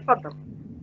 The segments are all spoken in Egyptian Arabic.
اتفضل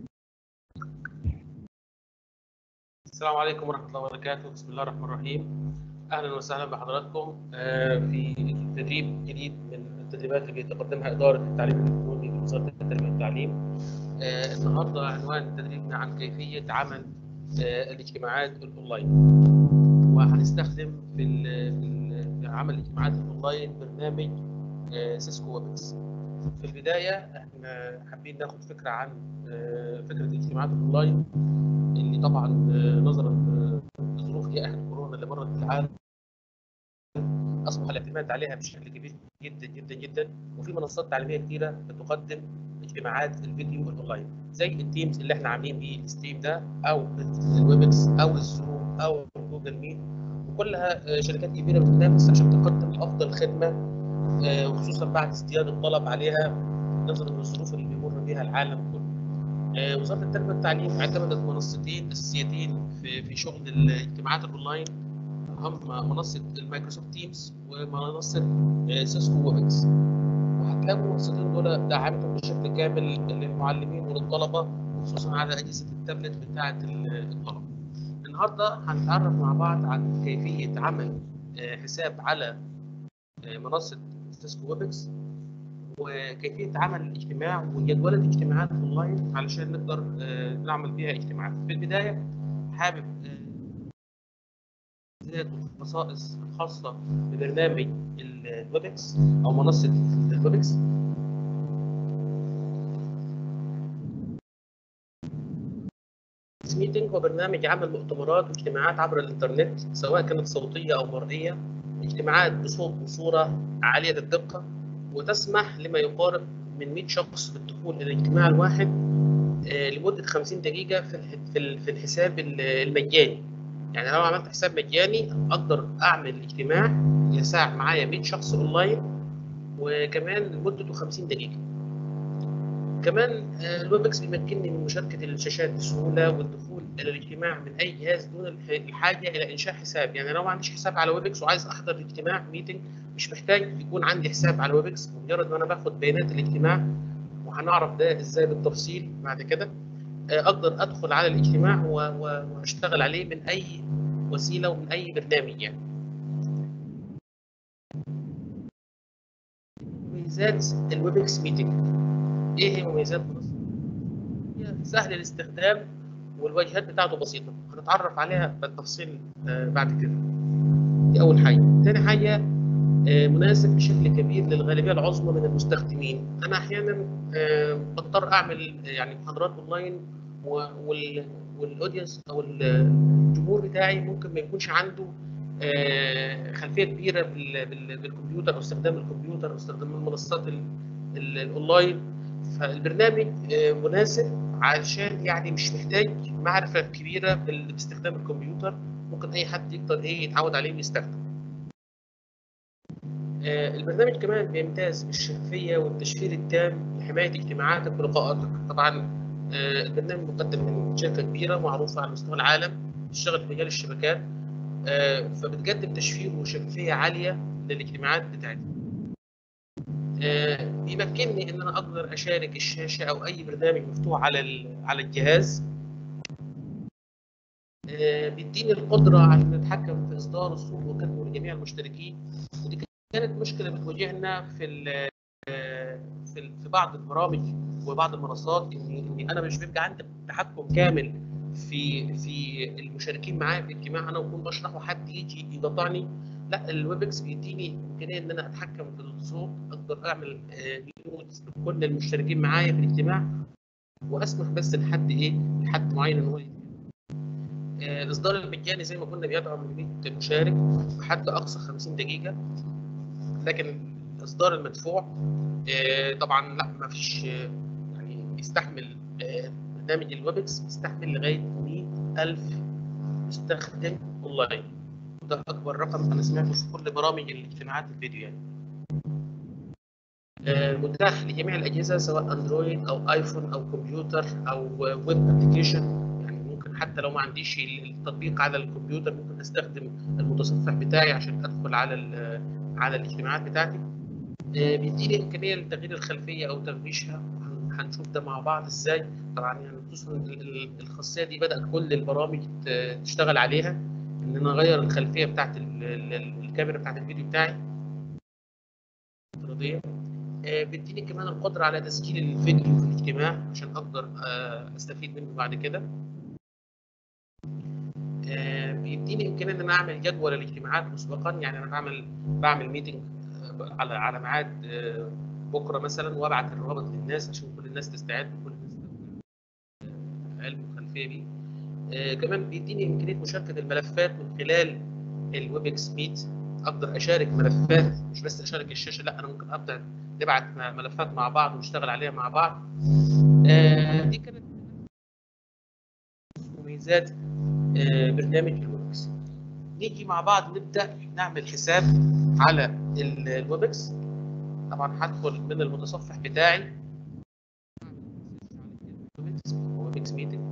السلام عليكم ورحمة الله وبركاته بسم الله الرحمن الرحيم أهلا وسهلا بحضراتكم آه، في تدريب جديد من التدريبات اللي تقدمها إدارة التعليم الإلكتروني بوزارة التربية والتعليم آه، النهاردة عنوان تدريبنا عن كيفية عمل آه، الاجتماعات الأونلاين وهنستخدم في ال- في ال- في عمل الاجتماعات الأونلاين برنامج آه، سيسكو ويبكس في البداية احنا حابين ناخد فكرة عن آه، فكرة الاجتماعات الأونلاين اللي طبعا آه، نظرا آه، لظروف جائحة كورونا اللي مرت بالعالم أصبح الاعتماد عليها بشكل كبير جدا جدا جدا وفي منصات تعليمية كثيرة بتقدم اجتماعات الفيديو الأونلاين زي التيمز اللي احنا عاملين بيه الستريم ده أو الويبكس أو الزوم أو جوجل ميت وكلها آه، شركات كبيرة بتتنافس عشان تقدم أفضل خدمة آه، وخصوصا بعد ازدياد الطلب عليها نظرا للظروف اللي بيمر بها العالم كله. آه، وزاره التربيه والتعليم اعتمدت منصتين اساسيتين في في شغل الاجتماعات الاونلاين هم منصه المايكروسوفت تيمز ومنصه آه، سيسكو ويبكس. وهتلاقوا المنصتين دول دعمتهم بشكل كامل للمعلمين وللطلبه وخصوصا على اجهزه التابلت بتاعه الطلبه. النهارده هنتعرف مع بعض عن كيفيه عمل آه، حساب على آه، منصه سيسكو ويبكس وكيفيه عمل الاجتماع وجدول الاجتماعات اونلاين علشان نقدر آه، نعمل بيها اجتماعات. في البدايه حابب آه، زيادة الخصائص الخاصه ببرنامج ال- الويبكس او منصه الويبكس. ميتنج هو برنامج عمل مؤتمرات واجتماعات عبر الانترنت سواء كانت صوتيه او مرئيه اجتماعات بصوت وصوره عاليه الدقه وتسمح لما يقارب من 100 شخص بالدخول الى الاجتماع الواحد آه، لمده 50 دقيقه في الح- في ال- في الحساب ال- المجاني يعني لو عملت حساب مجاني اقدر اعمل اجتماع يساع معايا 100 شخص اونلاين وكمان مدته 50 دقيقه كمان آه، الويبكس بيمكنني من مشاركه الشاشات بسهوله والدخول الى الاجتماع من اي جهاز دون الح- الحاجه الى انشاء حساب يعني لو ما عنديش حساب على ويبكس وعايز احضر اجتماع ميتنج مش محتاج يكون عندي حساب على ويبكس مجرد ما انا باخد بيانات الاجتماع وهنعرف ده ازاي بالتفصيل بعد كده آه، اقدر ادخل على الاجتماع و- و- واشتغل عليه من اي وسيله ومن اي برنامج يعني مميزات الويبكس ميتنج ايه هي مميزات منصه هي سهل الاستخدام والواجهات بتاعته بسيطه هنتعرف عليها بالتفصيل آه، بعد كده دي اول حاجه تاني حاجه آه، مناسب بشكل كبير للغالبيه العظمى من المستخدمين انا احيانا آه، بضطر اعمل آه، يعني محاضرات اونلاين و- وال والاودينس او الجمهور بتاعي ممكن ما يكونش عنده آه، خلفيه كبيره بال- بال- بالكمبيوتر او استخدام الكمبيوتر او استخدام المنصات ال- ال- الاونلاين فالبرنامج آه، مناسب علشان يعني مش محتاج معرفه كبيره بال- باستخدام الكمبيوتر ممكن اي حد يقدر ايه يتعود عليه ويستخدم آه، البرنامج كمان بيمتاز بالشفافية والتشفير التام لحماية اجتماعاتك ولقاءاتك طبعا آه، البرنامج مقدم من شركة كبيرة معروفة على مستوى العالم تشتغل في مجال الشبكات آه، فبتقدم تشفير وشفافية عالية للاجتماعات بتاعتي آه، بيمكنني ان انا اقدر اشارك الشاشة او اي برنامج مفتوح على ال- على الجهاز آه، بيديني القدرة على ان اتحكم في اصدار الصوت وكتبه لجميع المشتركين ودي كانت مشكله بتواجهنا في ال- في ال- في بعض البرامج وبعض المنصات اني اني انا مش بيبقى عندي تحكم كامل في في المشاركين معايا في الاجتماع انا بكون بشرح وحد يجي يقاطعني لا الويبكس بيديني امكانيه ان انا اتحكم في الصوت اقدر اعمل ميوت لكل المشتركين معايا في الاجتماع واسمح بس لحد ايه لحد معين ان هو يتكلم. آه، الاصدار المجاني زي ما قلنا بيدعم ل 100 مشارك بحد اقصى 50 دقيقه لكن الاصدار المدفوع آه، طبعا لا ما فيش آه، يعني بيستحمل آه، برنامج الويبكس بيستحمل لغايه 100000 مستخدم اونلاين ده اكبر رقم انا سمعته في كل برامج الاجتماعات الفيديو يعني آه، متاح لجميع الاجهزه سواء اندرويد او ايفون او كمبيوتر او ويب ابلكيشن يعني ممكن حتى لو ما عنديش التطبيق على الكمبيوتر ممكن استخدم المتصفح بتاعي عشان ادخل على ال- على الاجتماعات بتاعتي آه، بيديني امكانيه لتغيير الخلفيه او تغويشها هن- هنشوف ده مع بعض ازاي طبعا يعني خصوصا ال- ال- الخاصيه دي بدات كل البرامج ت- تشتغل عليها ان انا اغير الخلفيه بتاعت ال- ال- ال- الكاميرا بتاعت الفيديو بتاعي افتراضيه آه، بيديني كمان القدره على تسجيل الفيديو في الاجتماع عشان اقدر آه، استفيد منه بعد كده آه، بيديني امكانيه ان انا اعمل جدول الاجتماعات مسبقا يعني انا بعمل بعمل ميتنج على على ميعاد آه، بكره مثلا وابعت الرابط للناس عشان كل الناس تستعد وكل الناس تبقى علم وخلفيه بيه آه، كمان بيديني امكانيه مشاركه الملفات من خلال الويب اكس ميت اقدر اشارك ملفات مش بس اشارك الشاشه لا انا ممكن ابدا نبعت ملفات مع بعض ونشتغل عليها مع بعض آه، دي كانت مميزات آه، برنامج الويبكس نيجي مع بعض نبدا نعمل حساب على ال- الويبكس طبعا هدخل من المتصفح بتاعي ويبكس ميتنج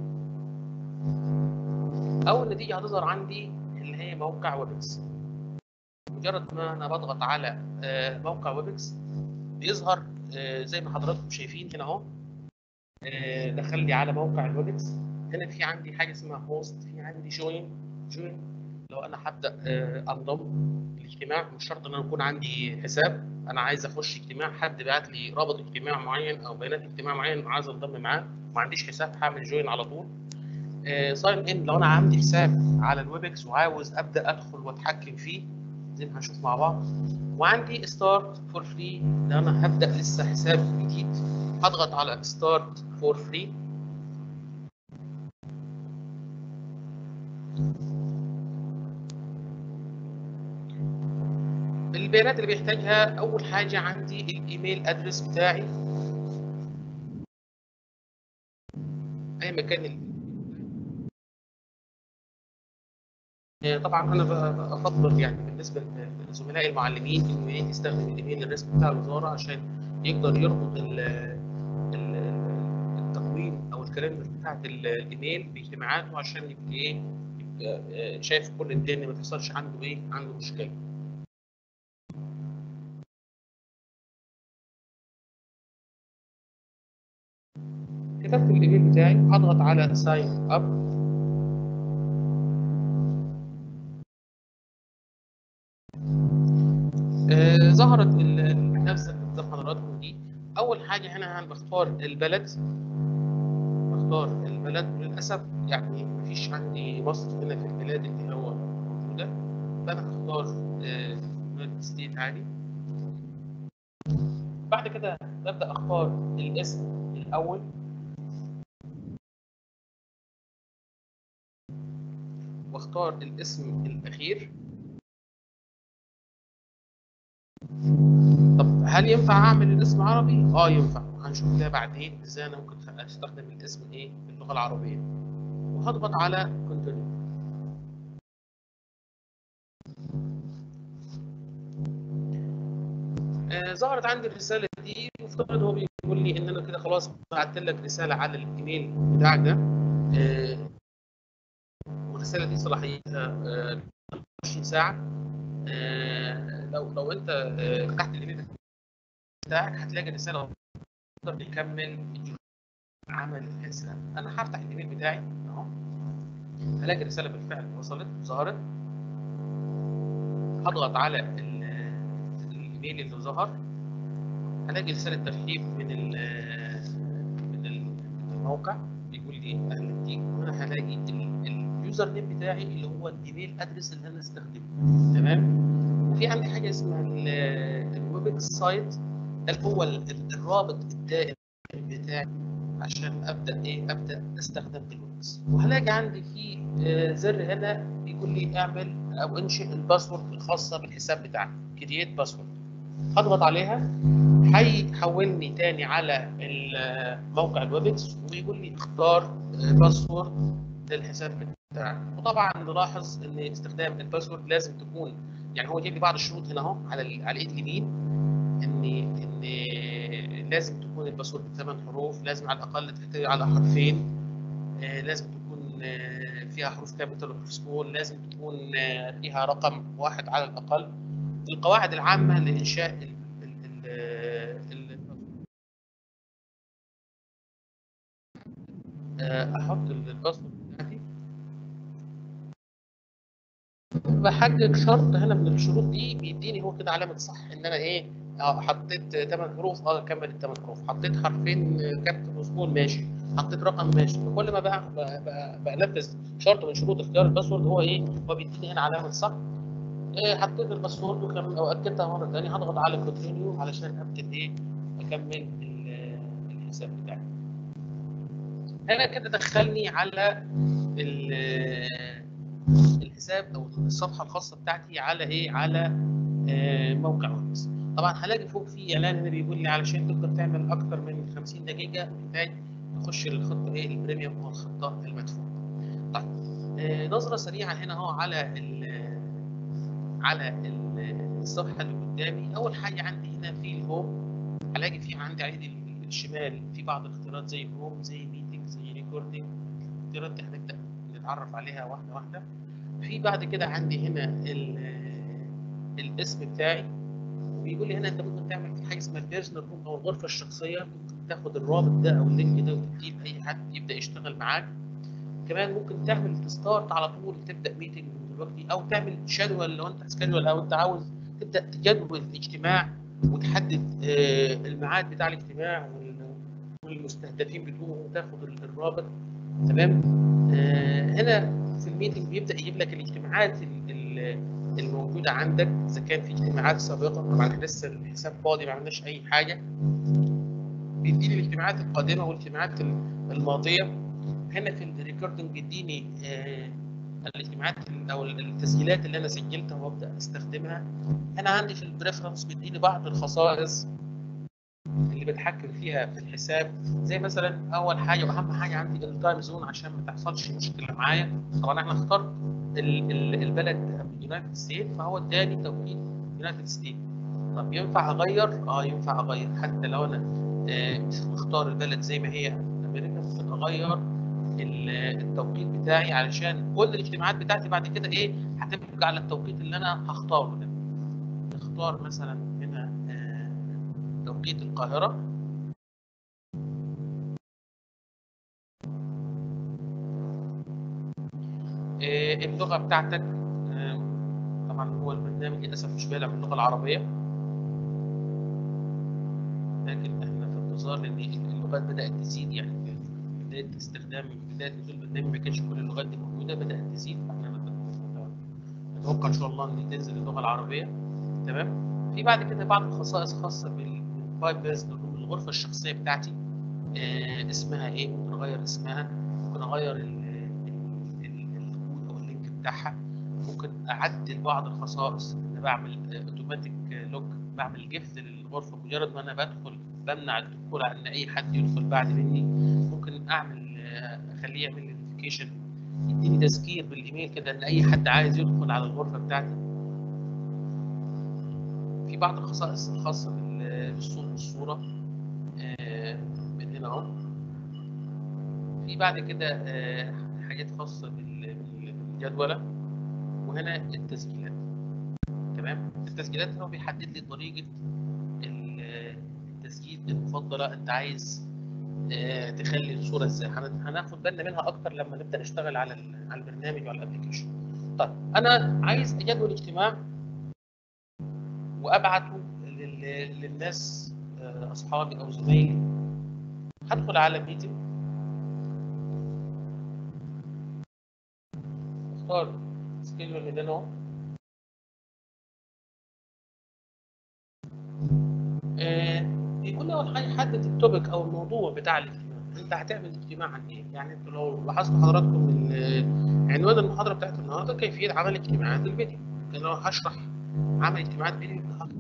اول نتيجه هتظهر عندي اللي هي موقع ويبكس مجرد ما انا بضغط على آه، موقع ويبكس بيظهر آه، زي ما حضراتكم شايفين هنا اهو آه، دخل لي على موقع الويبكس هنا في عندي حاجه اسمها هوست في عندي جوين جوين لو انا هبدا آه، انضم الاجتماع مش شرط ان انا يكون عندي حساب انا عايز اخش اجتماع حد بعت لي رابط اجتماع معين او بيانات اجتماع معين عايز انضم معاه ما عنديش حساب هعمل جوين على طول ساين ان لو انا عندي حساب على الويبكس وعاوز ابدا ادخل واتحكم فيه زي ما هنشوف مع بعض وعندي ستارت فور فري لو انا هبدا لسه حساب جديد هضغط على ستارت فور فري البيانات اللي بيحتاجها اول حاجه عندي الايميل ادرس بتاعي اي مكان ال- آه، طبعا انا ب- ب- افضل يعني بالنسبه لزملائي المعلمين انه إيه يستخدم الايميل الرسمي بتاع الوزاره عشان يقدر يربط ال- ال- التقويم او الكالندر بتاعت ال- الايميل باجتماعاته عشان يبقى ايه يبقى آه، شايف كل الدنيا ما تحصلش عنده ايه عنده مشكله كتبت الايميل بتاعي هضغط على ساين اب آه، ظهرت ال- النبذه اللي قدام حضراتكم دي اول حاجه هنا انا بختار البلد بختار البلد وللاسف يعني مفيش عندي مصر هنا في البلاد اللي هو موجوده فانا هختار يونايتد ستيت عادي بعد كده ببدا اختار الاسم الاول واختار الاسم الاخير طب هل ينفع اعمل الاسم عربي؟ اه ينفع هنشوف ده بعدين ازاي انا ممكن خ- استخدم الاسم ايه باللغه العربيه وهضغط على كونتينيو آه ظهرت عندي الرساله دي وافترض هو بيقول لي ان انا كده خلاص بعت لك رساله على الايميل بتاعك ده آه والرساله دي صلاحيتها آه 20 ساعه آه لو لو انت آه فتحت الايميل بتاعك هتلاقي رساله تقدر تكمل عمل الحساب انا هفتح الايميل بتاعي اهو هلاقي رساله بالفعل وصلت ظهرت هضغط على ال- الايميل اللي ظهر هلاقي رساله ترحيب من ال من ال- من الموقع بيقول لي اهلا بيك وهنا هلاقي ال- اليوزر نيم بتاعي اللي هو الايميل ادرس اللي انا استخدمه تمام وفي عندي حاجه اسمها الويب سايت ده هو ال- ال- الرابط الدائم بتاعي عشان ابدا ايه ابدا استخدم الويبس وهلاقي عندي في آه، زر هنا بيقول لي اعمل او انشئ الباسورد الخاصه بالحساب بتاعك كرييت باسورد هضغط عليها هيحولني تاني على ال- موقع الويبكس ويقول لي اختار آه، باسورد للحساب بتاعك وطبعا نلاحظ ان استخدام الباسورد لازم تكون يعني هو جايب لي بعض الشروط هنا اهو على ال- على الايد اليمين ان ان لازم تكون الباسورد بثمان حروف لازم على الاقل تحتوي على حرفين آه، لازم تكون آه، فيها حروف كابيتال وحروف سمول لازم تكون آه، فيها رقم واحد على الاقل القواعد العامه لانشاء ال- ال- ال- ال- آه، احط الباسورد بتاعتي بحدد شرط هنا من الشروط دي بيديني هو كده علامه صح ان انا ايه اه حطيت 8 حروف اه اكمل ال 8 حروف حطيت حرفين كابتن وسكون ماشي حطيت رقم ماشي فكل ما بقى بقى- بقى- بنفذ شرط من شروط اختيار الباسورد هو ايه هو بيديني هنا علامه صح إيه حطيت الباسورد وكم او اكدتها مره ثانيه هضغط على كونتينيو علشان ابتدي ايه اكمل ال- الحساب بتاعي انا كده دخلني على ال- الحساب او الصفحه الخاصه بتاعتي على ايه على آه، موقع ويندوز طبعا هلاقي فوق في اعلان هنا بيقول لي علشان تقدر تعمل اكتر من 50 دقيقه محتاج تخش الخطه ايه البريميوم او الخطه المدفوعه طيب آه، نظره سريعه هنا اهو على ال- على ال- الصفحه اللي قدامي اول حاجه عندي هنا في الهوم هلاقي في عندي على ايدي الشمال في بعض الاختيارات زي هوم زي ميتنج زي ريكوردنج الاختيارات دي هنبدا نتعرف عليها واحده واحده في بعد كده عندي هنا ال- الاسم بتاعي بيقول لي هنا انت ممكن تعمل في حاجه اسمها البيرسونال روم او الغرفه الشخصيه ممكن تاخد الرابط ده او اللينك ده وتديه لاي حد يبدا يشتغل معاك كمان ممكن تعمل تستارت على طول تبدا ميتنج من دلوقتي او تعمل جدول لو انت سكادول او انت عاوز تبدا تجدول الاجتماع وتحدد آه، الميعاد بتاع الاجتماع وال- والمستهدفين بتوعه وتاخد ال- الرابط تمام آه، هنا في الميتنج بيبدا يجيب لك الاجتماعات ال- ال- الموجوده عندك اذا كان في اجتماعات سابقه طبعا إحنا لسه الحساب فاضي ما عملناش اي حاجه بيديني الاجتماعات القادمه والاجتماعات ال- الماضيه هنا في الريكوردنج بيديني آه، الاجتماعات ال- او التسجيلات اللي انا سجلتها وابدا استخدمها هنا عندي في البريفرنس بيديني بعض الخصائص اللي بتحكم فيها في الحساب زي مثلا اول حاجه واهم حاجه عندي التايم زون عشان ما تحصلش مشكله معايا طبعا احنا اخترت ال- ال- البلد يونايتد ستيت فهو اداني توقيت يونايتد ستيت طب ينفع اغير؟ اه ينفع اغير حتى لو انا آه، مختار البلد زي ما هي امريكا ممكن اغير ال- التوقيت بتاعي علشان كل الاجتماعات بتاعتي بعد كده ايه هتبقى على التوقيت اللي انا هختاره ده نختار مثلا هنا آه، توقيت القاهرة آه، اللغة بتاعتك آه، طبعا هو البرنامج للأسف مش بيدعم اللغة العربية لكن احنا في انتظار لأن اللغات بدأت تزيد يعني في بداية استخدام بداية نزول البرنامج ما كانش كل اللغات دي موجودة بدأت تزيد فاحنا نتوقع إن شاء الله إن تنزل اللغة العربية تمام في بعد كده بعض الخصائص خاصة بالفايب بيرسونال روم الغرفة الشخصية بتاعتي آه، اسمها ايه ممكن اغير اسمها ممكن اغير ال- ال- ال- الكود او اللينك بتاعها ممكن اعدل بعض الخصائص انا بعمل اوتوماتيك لوك بعمل جفت للغرفه مجرد ما انا بدخل بمنع الدخول عن اي حد يدخل بعد مني ممكن اعمل آه، اخليه يعمل لي نوتيفيكيشن يديني تذكير بالايميل كده ان اي حد عايز يدخل على الغرفه بتاعتي في بعض الخصائص الخاصه بال- بالصوت والصوره آه، من هنا اهو في بعد كده آه، حاجات خاصه بال- بال- بالجدوله وهنا التسجيلات تمام التسجيلات هنا بيحدد لي طريقه ال- التسجيل المفضله انت عايز آه، تخلي الصوره ازاي هن- هناخد بالنا منها اكتر لما نبدا نشتغل على ال- على البرنامج وعلى الابلكيشن طيب انا عايز اجدول اجتماع وابعته لل- للناس آه، اصحابي او زمايلي هدخل على ميتنج اختار سكيدول من هنا اهو آه، بيقول لي اول حاجه حدد التوبيك او الموضوع بتاع الاجتماع انت هتعمل اجتماع عن ايه يعني انتوا لو لاحظتوا حضراتكم من آه، عنوان المحاضره بتاعت النهارده كيفيه عمل اجتماعات الفيديو لكن لو هشرح عمل اجتماعات فيديو يبقى هحط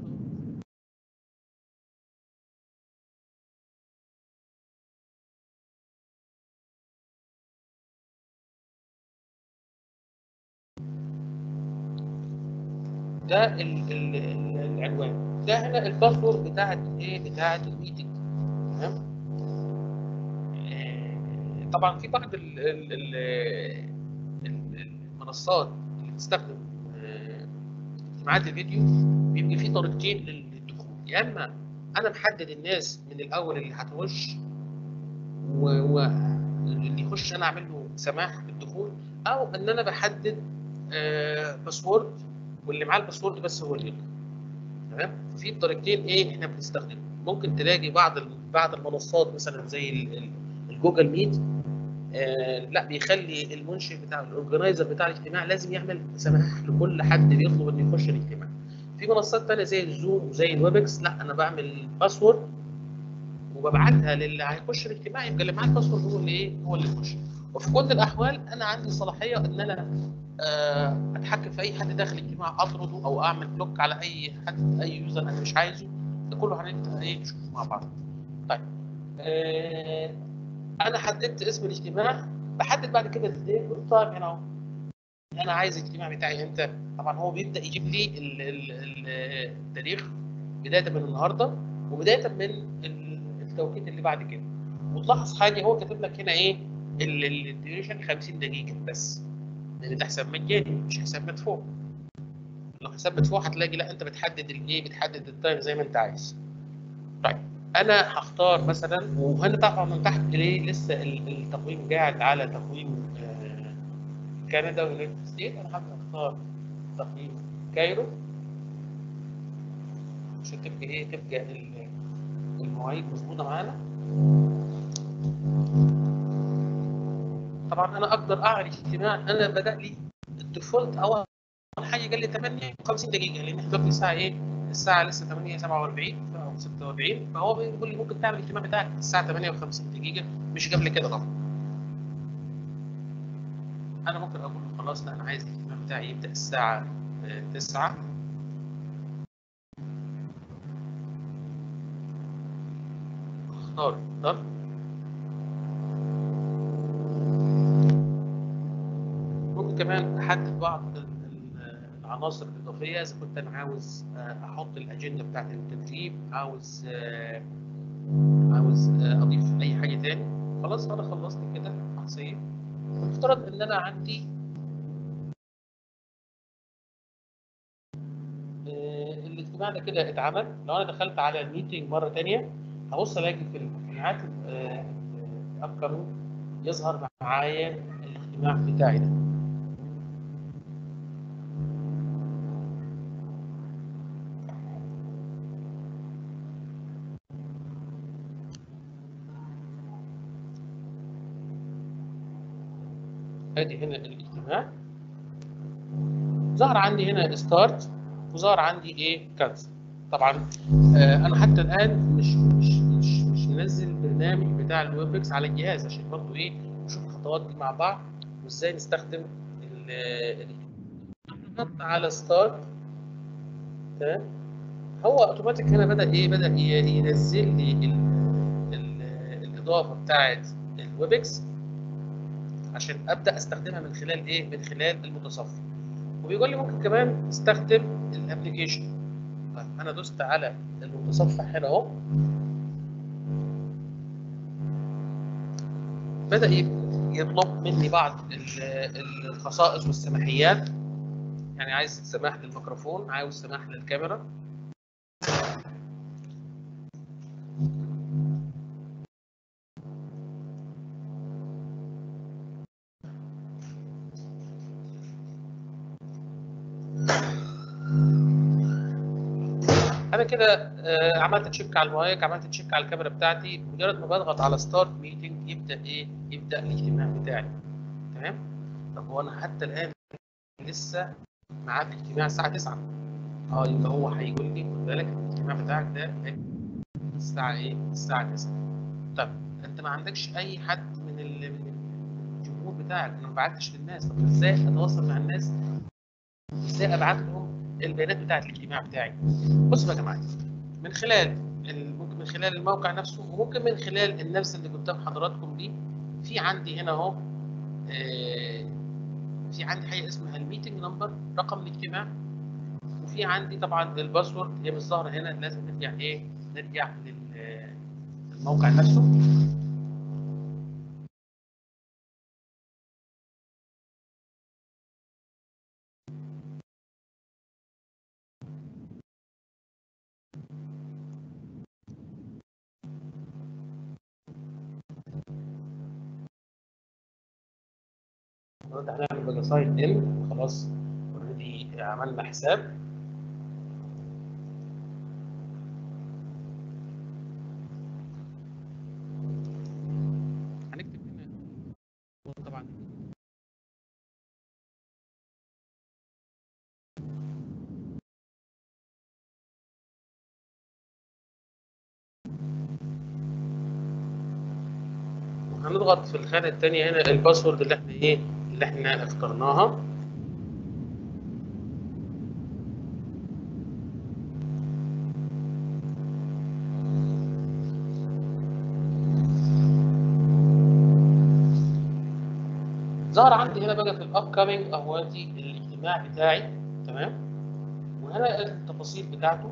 ده ال ال ال العنوان ده هنا الباسورد بتاعت ايه بتاعت الميتنج تمام آه، طبعا في بعض ال ال ال ال- المنصات اللي بتستخدم آه، اجتماعات الفيديو بيبقى في طريقتين للدخول يا اما انا محدد الناس من الاول اللي هتخش و- و- اللي يخش انا اعمل له سماح بالدخول او ان انا بحدد آه باسورد واللي معاه الباسورد بس هو اللي يدخل تمام في طريقتين ايه احنا بنستخدمهم ممكن تلاقي بعض بعض المنصات مثلا زي الجوجل ميت آه لا بيخلي المنشئ بتاع الاورجنايزر بتاع الاجتماع لازم يعمل سماح لكل حد بيطلب انه يخش الاجتماع في منصات ثانيه زي الزوم وزي الويبكس لا انا بعمل باسورد وببعتها للي هيخش الاجتماع يبقى اللي معاه الباسورد هو اللي ايه هو اللي يخش وفي كل الاحوال انا عندي صلاحيه ان انا آه اتحكم في اي حد داخل الاجتماع اطرده او اعمل بلوك على اي حد اي يوزر انا مش عايزه ده كله هنبدا ايه نشوفه مع بعض طيب آه انا حددت اسم الاجتماع بحدد بعد كده الديت والتايم هنا اهو انا عايز الاجتماع بتاعي امتى طبعا هو بيبدا يجيب لي ال ال التاريخ بدايه من النهارده وبدايه من التوقيت اللي بعد كده وتلاحظ حاجه هو كاتب لك هنا ايه الديوريشن 50 دقيقه بس لان ده حساب مجاني مش حساب مدفوع لو حساب مدفوع هتلاقي لا انت بتحدد الايه بتحدد التايم زي ما انت عايز طيب انا هختار مثلا وهنا طبعا من تحت ليه لسه التقويم قاعد على تقويم آه كندا ويونايتد ستيت انا هبدا اختار تقويم كايرو عشان تبقى ايه تبقى المواعيد مظبوطه معانا طبعا انا اقدر اعمل اجتماع انا بدا لي الديفولت اول حاجه قال لي 58 دقيقه لان احنا دلوقتي الساعه ايه؟ الساعه لسه 8 47 او 46 فهو بيقول لي ممكن تعمل الاجتماع بتاعك الساعه 58 دقيقه مش قبل كده طبعا انا ممكن اقول له خلاص لا انا عايز الاجتماع بتاعي يبدا الساعه 9 اختار اختار ممكن كمان احدد بعض العناصر الاضافيه اذا كنت انا عاوز احط الاجنده بتاعت التدريب عاوز عاوز اضيف اي حاجه تاني خلاص انا خلصت كده شخصيا افترض ان انا عندي الاجتماع ده كده اتعمل لو انا دخلت على الميتنج مره ثانيه هبص الاقي في المجموعات الابكمنج يظهر معايا الاجتماع بتاعي ده ادي هنا الاجتماع ظهر عندي هنا ستارت وظهر عندي ايه كانسل طبعا آه انا حتى الان مش مش مش مش منزل البرنامج بتاع الويبكس على الجهاز عشان برضه ايه نشوف الخطوات دي مع بعض وازاي نستخدم نحط على ستارت تمام هو اوتوماتيك هنا بدا ايه بدا ينزل لي ال ال الاضافه بتاعت الويبكس عشان ابدا استخدمها من خلال ايه من خلال المتصفح وبيقول لي ممكن كمان استخدم الابلكيشن طيب انا دوست على المتصفح هنا اهو بدا يطلب مني بعض الخصائص والسماحيات يعني عايز سماح للميكروفون عاوز سماح للكاميرا انا كده آه عملت تشيك على المايك عملت تشيك على الكاميرا بتاعتي مجرد ما بضغط على ستارت ميتنج يبدا ايه يبدا الاجتماع بتاعي تمام طب هو انا حتى الان لسه معاه الاجتماع الساعه 9 اه يبقى هو هيقول لي خد بالك الاجتماع بتاعك ده الساعه ايه الساعه 9 طب انت ما عندكش اي حد من من الجمهور بتاعك انا ما بعتش للناس طب ازاي اتواصل مع الناس ازاي ابعت لهم البيانات بتاعت الاجتماع بتاعي بصوا يا جماعه من خلال ممكن من خلال الموقع نفسه وممكن من خلال النفس اللي قدام حضراتكم دي في عندي هنا اهو في عندي حاجه اسمها الميتنج نمبر رقم الاجتماع وفي عندي طبعا الباسورد هي مش ظاهره هنا لازم نرجع ايه نرجع للموقع نفسه دلوقتي هنعمل بقى ساين ان خلاص اوريدي عملنا حساب هنكتب هنا طبعا هنضغط في الخانة التانية هنا الباسورد اللي احنا ايه اللي احنا اخترناها ظهر عندي هنا بقى في الاب كامينج اهواتي الاجتماع بتاعي تمام وهنا التفاصيل بتاعته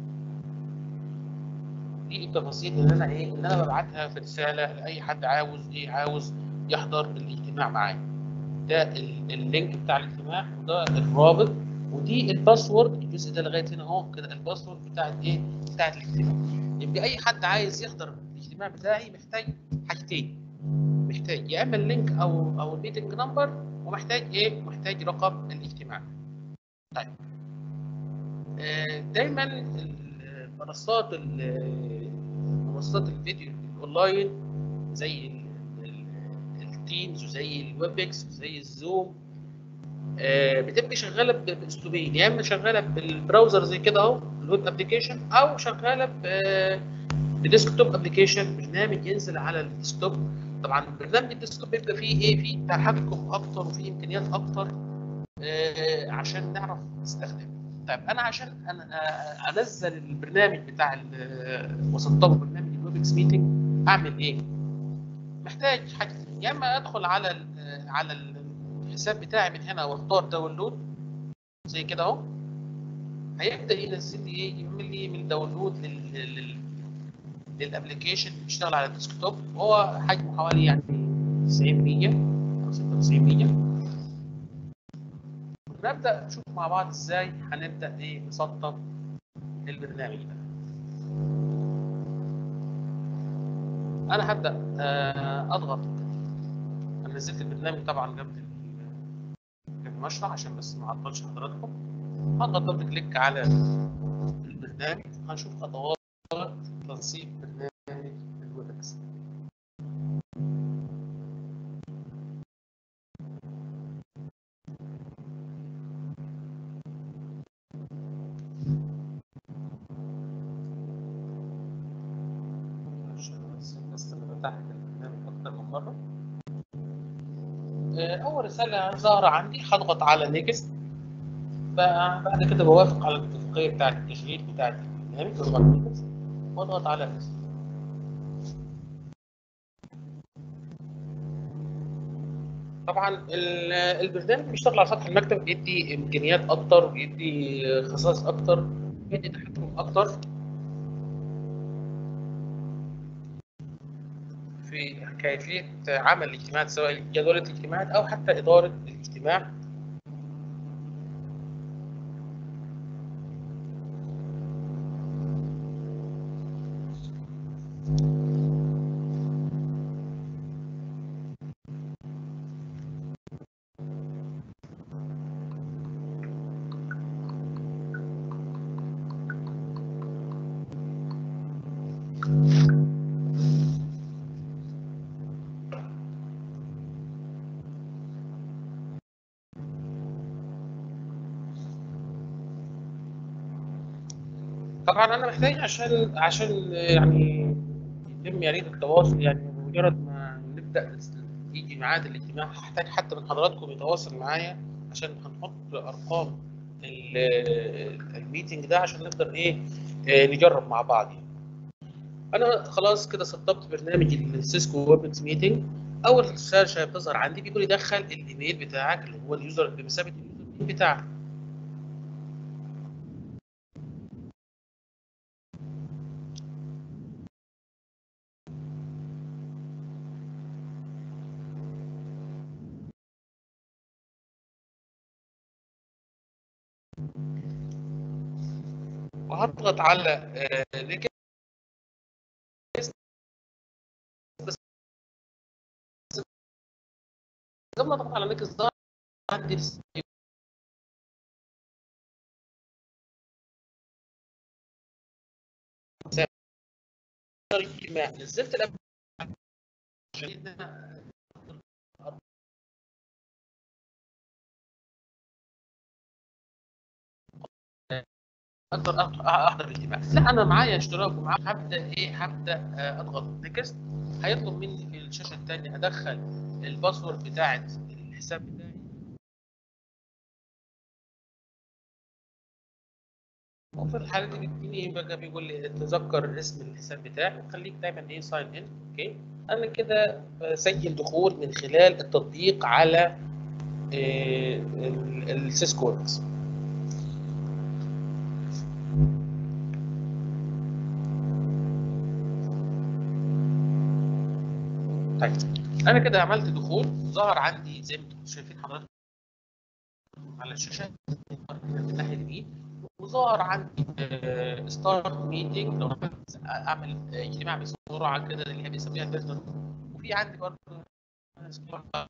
دي التفاصيل اللي انا ايه اللي انا ببعتها في رساله لاي حد عاوز ايه عاوز يحضر الاجتماع معايا ده ال- اللينك بتاع الاجتماع وده الرابط ودي الباسورد الجزء ده لغايه هنا اهو كده الباسورد بتاعت ايه بتاعت الاجتماع يبقى اي حد عايز يحضر الاجتماع بتاعي محتاج حاجتين محتاج يا اما اللينك او او الميتنج نمبر ومحتاج ايه محتاج رقم الاجتماع طيب آه، دايما المنصات ال- منصات الفيديو الاونلاين زي ال- ال- التيمز وزي الويب اكس وزي الزوم آه، بتبقى شغاله ب- باسلوبين يا اما شغاله بالبراوزر زي كده اهو الويب ابلكيشن او شغاله ب- بديسكتوب ابلكيشن برنامج ينزل على الديسكتوب طبعا برنامج الديسكتوب بيبقى فيه ايه فيه تحكم اكتر وفيه امكانيات اكتر آه، عشان نعرف نستخدمه طيب انا عشان انا آه، انزل البرنامج بتاع ال- واسطبه برنامج الويب اكس ميتنج اعمل ايه محتاج حاجتين يا اما ادخل على ال على الحساب بتاعي من هنا واختار داونلود زي كده اهو هيبدا ينزل لي ايه يعمل لي من داونلود لل لل للابلكيشن بيشتغل على الديسكتوب هو حجمه حوالي يعني 90 100 او 96 100 ونبدا نشوف مع بعض ازاي هنبدا ايه نسطب البرنامج ده انا هبدا آه، اضغط انا نزلت البرنامج طبعا قبل ال- قبل ما اشرح عشان بس ما اعطلش حضراتكم هضغط دبل كليك على البرنامج هنشوف خطوات تنسيق برنامج الويب اكس عشان بس بس انا فتحت البرنامج اكتر من مره آه، اول رساله ظاهره عندي هضغط على نيكست بعد كده بوافق على الاتفاقيه بتاعه التشغيل بتاعه البرنامج واضغط نيكست واضغط على نيكست طبعا ال- البرنامج بيشتغل على سطح المكتب بيدي امكانيات اكتر بيدي خصائص اكتر بيدي تحكم اكتر في كيفيه عمل الاجتماعات سواء جدولة الاجتماعات او حتى اداره الاجتماع طبعا انا محتاج عشان عشان يعني يتم يا ريت التواصل يعني بمجرد ما نبدا يجي ميعاد الاجتماع هحتاج حد من حضراتكم يتواصل معايا عشان هنحط ارقام ال- الميتنج ده عشان نقدر ايه آه، نجرب مع بعض يعني. انا خلاص كده سطبت برنامج السيسكو ويب اكس ميتنج اول شاشه بتظهر عندي بيقول لي دخل الايميل بتاعك اللي هو اليوزر بمثابه اليوزر نيم بتاعك وهضغط على نيكست بس لما اضغط على نيكست ظهر عندي لسه اجتماع نزلت الأب عشان أنا اقدر أح- احضر الاجتماع لا انا معايا اشتراك ومعايا هبدا ايه هبدا آه، اضغط نكست هيطلب مني في الشاشه الثانيه ادخل الباسورد بتاعه الحساب بتاعي وفي الحاله دي بيديني بقى بيقول لي تذكر اسم الحساب بتاعي وخليك دايما ايه ساين ان اوكي انا كده بسجل دخول من خلال التطبيق على السيسكو وركس طيب انا كده عملت دخول ظهر عندي زي ما انتم شايفين حضراتكم على الشاشه من الناحيه اليمين وظهر عندي ستارت ميتنج لو أنا عايز اعمل آه، اجتماع بسرعه كده اللي هي بيسميها البيرسونال وفي عندي برضه آه،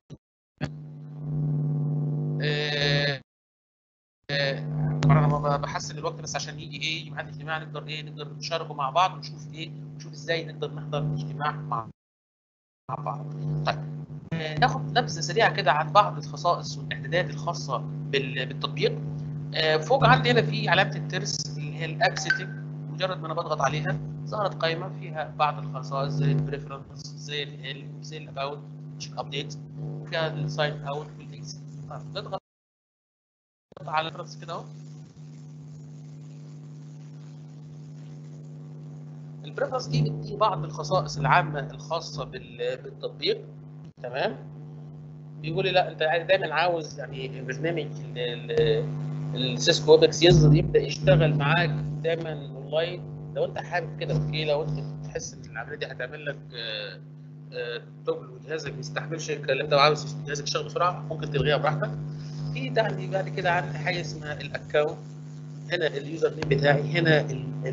آه، طبعا انا بحسن الوقت بس عشان يجي ايه يجي معانا اجتماع نقدر ايه نقدر نشاركه مع بعض ونشوف ايه ونشوف ازاي نقدر نحضر الاجتماع مع مع بعض. طيب آه، ناخد نبذه سريعه كده عن بعض الخصائص والاعدادات الخاصه بال- بالتطبيق. آه، فوق عندي هنا في علامه الترس اللي هي الاب سيتنج مجرد ما انا بضغط عليها ظهرت قائمه فيها بعض الخصائص زي البريفرنس زي ال زي الاباوت ابديت وفيها الساين اوت والاكزيت. طيب نضغط على الرأس كده اهو البريفرنس دي بتدي بعض الخصائص العامه الخاصه بال- بالتطبيق تمام بيقول لي لا انت دايما عاوز يعني برنامج ال- ال- السيسكو ويبكس يظهر يبدا يشتغل معاك دايما اونلاين لو انت حابب كده اوكي لو انت تحس ان العمليه دي هتعمل لك آه، آه، تقل وجهازك ما يستحملش الكلام ده وعاوز جهازك يشتغل بسرعه ممكن تلغيها براحتك في عندي بعد كده عندي حاجه اسمها الاكونت هنا اليوزر نيم بتاعي هنا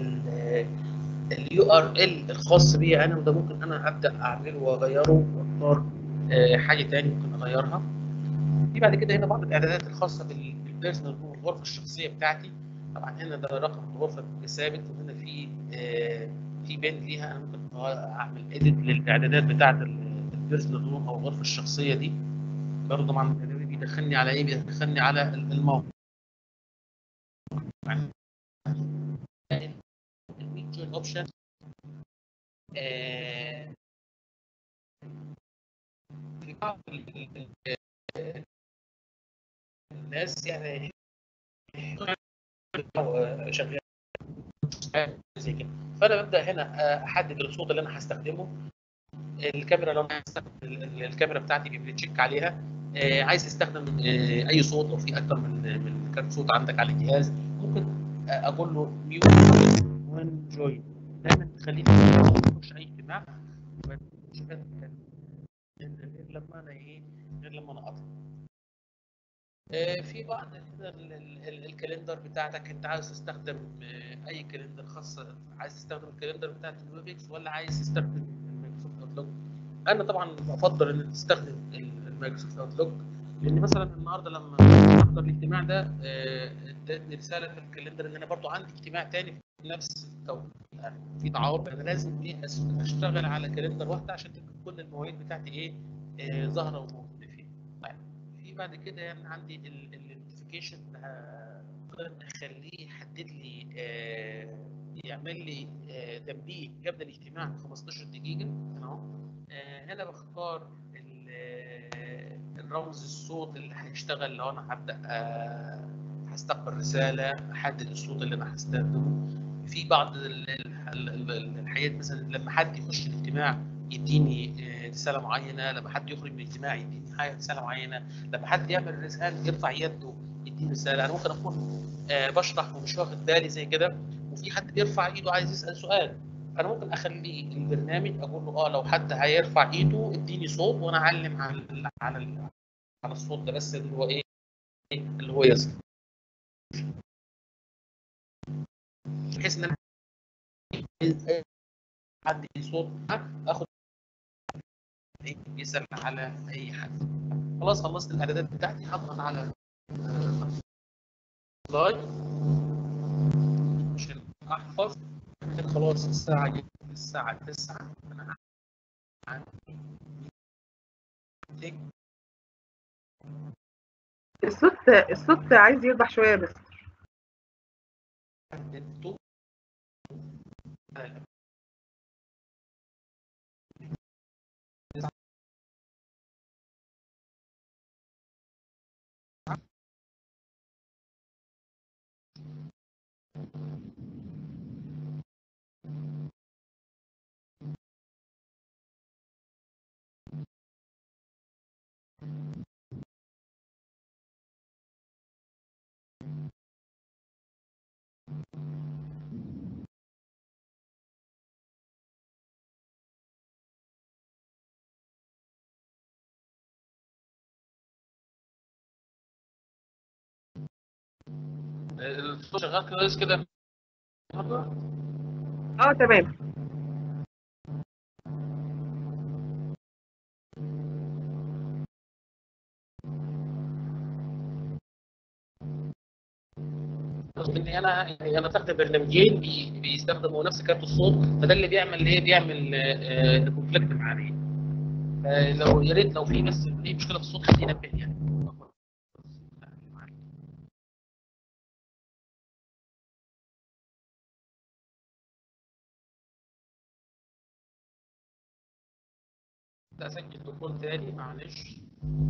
اليو ار ال الخاص بي انا وده ممكن انا ابدا اعمله واغيره واختار آه، حاجه تاني ممكن اغيرها في بعد كده هنا بعض الاعدادات الخاصه بال- بالبيرسونال روم الغرفه الشخصيه بتاعتي طبعا هنا ده رقم الغرفه ثابت وهنا في آه، في بين ليها انا ممكن اعمل اديت للاعدادات بتاعه البيرسونال روم او الغرفه الشخصيه دي برضه طبعا بيدخلني على ايه بيدخلني على الموقع الميجر اوبشن في بعض ال- ال- ال- الناس يعني آه، شغال زي كده فانا ببدا هنا آه، احدد الصوت اللي انا هستخدمه الكاميرا لو انا هستخدم ال- ال- الكاميرا بتاعتي بتشيك عليها آه، عايز تستخدم آه، اي صوت او في اكتر من من كارت صوت عندك على الجهاز ممكن آه، اقول له ميوت وان جوين دايما تخليه يخش اي اجتماع ما يكونش فاتح غير لما انا ايه غير لما انا اطلع آه، في بعض كده ال- ال- ال- الكالندر بتاعتك انت عايز تستخدم آه، اي كالندر خاصه عايز تستخدم الكالندر بتاعت الويبكس ولا عايز تستخدم المايكروسوفت اوتلوك انا طبعا بفضل ان تستخدم ال- المايكروسوفت اوتلوك لان مثلا النهارده لما احضر الاجتماع ده آه، ادتني رساله في الكالندر ان انا برضو عندي اجتماع تاني في نفس التوقيت يعني في تعارض انا لازم ايه أس- اشتغل على كالندر واحده عشان تبقى كل المواعيد بتاعتي ايه آه، ظاهره وموجوده فيه طيب في بعد كده يعني عندي النوتيفيكيشن اخليه يحدد لي آه، يعمل لي آه، تنبيه قبل الاجتماع ب 15 دقيقه هنا اهو آه، هنا بختار ال- آه، الرمز الصوت اللي هيشتغل لو انا هبدا آه، هستقبل رساله احدد الصوت اللي انا هستخدمه في بعض ال- ال- ال- ال- الحاجات مثلا لما حد يخش الاجتماع يديني آه، رساله معينه لما حد يخرج من الاجتماع يديني حاجه رساله معينه لما حد يعمل رساله يرفع يده يديني رساله انا ممكن اكون آه، بشرح ومش واخد بالي زي كده وفي حد بيرفع ايده عايز يسال سؤال انا ممكن اخلي البرنامج اقول له اه لو حد هيرفع ايده اديني صوت وانا اعلم على ال على ال على الصوت ده بس اللي هو ايه اللي هو يصل بحيث ان انا حد صوت اخد يسال على اي حد خلاص خلصت الاعدادات بتاعتي هضغط على لاي عشان احفظ خلاص الساعه جت الساعه 9 انا عندي الصوت الصوت عايز يربح شويه بس حددته الصوت شغال كويس كده اه تمام رغم ان انا يعني انا بستخدم برنامجين بي- بيستخدموا نفس كارت الصوت فده اللي بيعمل ايه بيعمل كونفليكت معايا فلو يا ريت لو في بس اي مشكله في الصوت خليه ينبه يعني ده اسجل دخول تاني معلش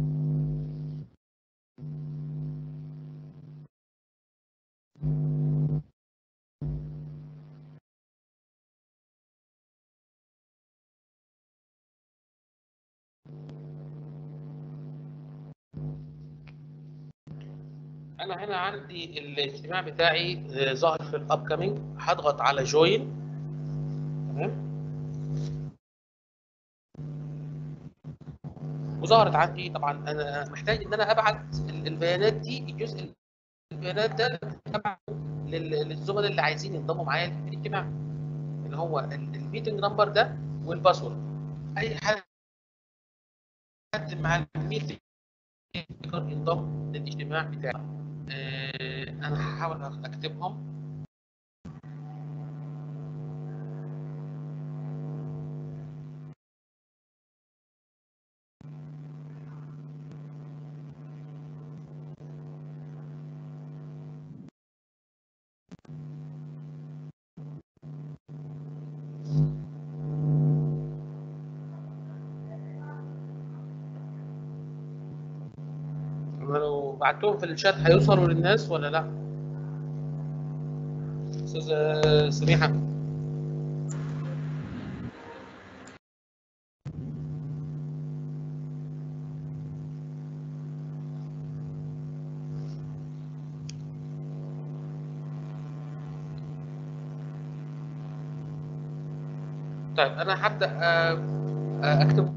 انا هنا عندي الاجتماع بتاعي آه، ظاهر في الاب كامينج هضغط على جوين تمام وظهرت عندي طبعا انا محتاج ان انا ابعت ال- البيانات دي الجزء البيانات ده ابعته لل- للزملاء اللي عايزين ينضموا معايا في الاجتماع اللي هو الميتنج نمبر ده والباسورد اي حد مع الميتنج يقدر ينضم للاجتماع بتاعي آه، انا هحاول اكتبهم أنا لو بعتهم في الشات هيوصلوا للناس ولا لا؟ استاذة سميحة طيب انا هبدا آه، آه، اكتب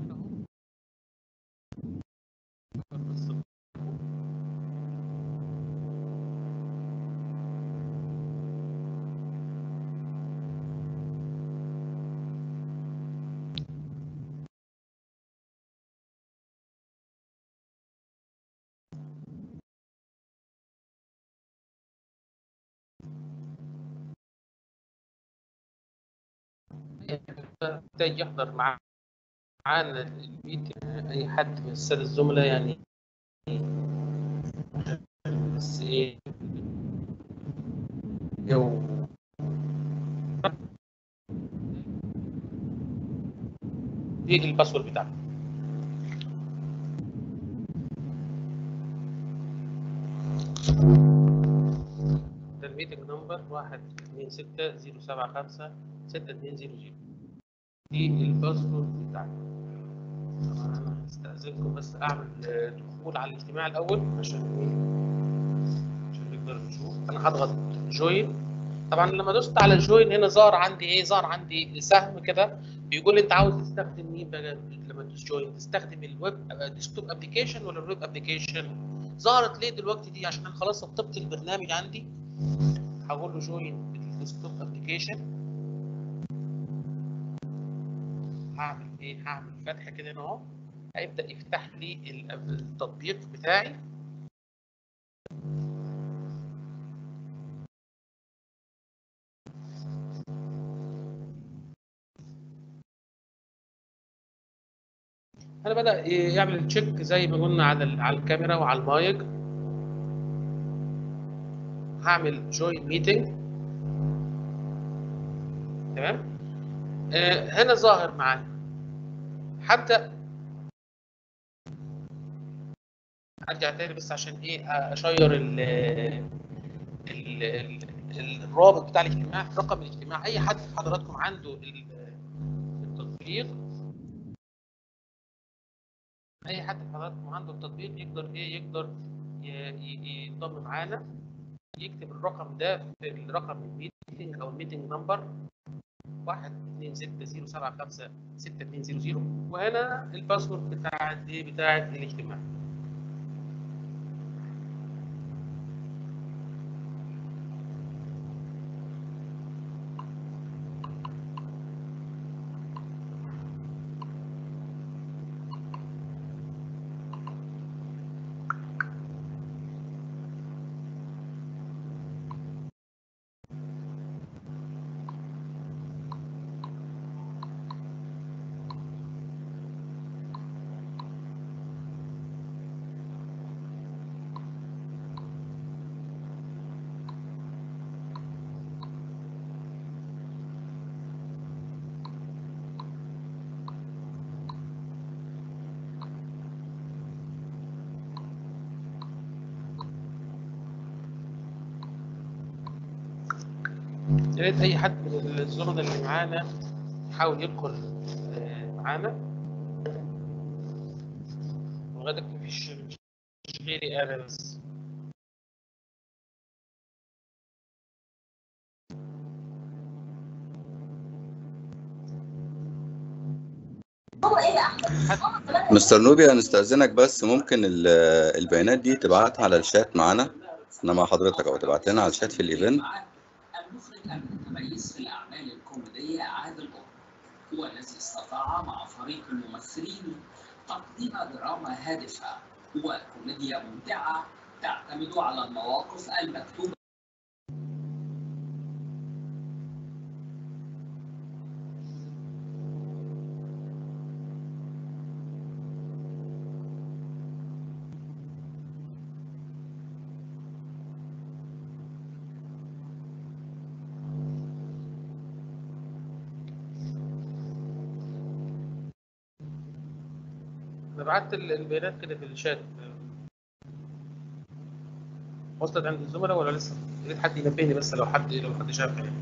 محتاج يحضر مع- معانا الميتنج اي حد من الساده الزملاء يعني بس ايه جو دي الباسورد بتاعتي ده الميتنج نمبر 1 2 6 0 7 5 6 2 0 0 دي الباسورد بتاعتي طبعا انا هستأذنكم بس اعمل آه، دخول على الاجتماع الاول عشان ايه عشان نقدر نشوف انا هضغط جوين طبعا لما دوست على جوين هنا ظهر عندي ايه ظهر عندي سهم كده بيقول لي انت عاوز تستخدم مين بقى لما تدوس جوين تستخدم الويب ديسكتوب ابلكيشن ولا الويب ابلكيشن ظهرت ليه دلوقتي دي عشان انا خلاص سطبت البرنامج عندي هقول له جوين الديسكتوب ابلكيشن هعمل ايه هعمل فتحه كده هنا اهو هيبدا يفتح لي ال- التطبيق بتاعي انا بدا يعمل تشيك زي ما قلنا على ال- على الكاميرا وعلى المايك هعمل جوين ميتنج تمام آه هنا ظاهر معانا هبدا ارجع تاني بس عشان ايه اشير ال ال ال الرابط بتاع الاجتماع رقم الاجتماع اي حد في حضراتكم عنده ال- التطبيق اي حد في حضراتكم عنده التطبيق يقدر ايه يقدر ي- ي- ينضم معانا يكتب الرقم ده في الرقم الميتنج او الميتنج نمبر 1 2 6 0 7 5 6 2 0 0 وهنا الباسورد بتاعت ايه بتاعت الاجتماع يا ريت اي حد من الزملاء اللي معانا يحاول يدخل آه، معانا لغايه دلوقتي مفيش مش غيري انا بس مستر نوبي هنستأذنك بس ممكن ال- البيانات دي تبعتها على الشات معانا انا مع حضرتك او تبعت لنا على الشات في الايفنت المخرج المتميز في الأعمال الكوميدية عادل قطب هو الذي استطاع مع فريق الممثلين تقديم دراما هادفة وكوميديا ممتعة تعتمد على المواقف المكتوبة انا بعت ال- البيانات كده في الشات وصلت عند الزملاء ولا لسه؟ يا ريت حد ينبهني بس لو حد لو حد شاف يعني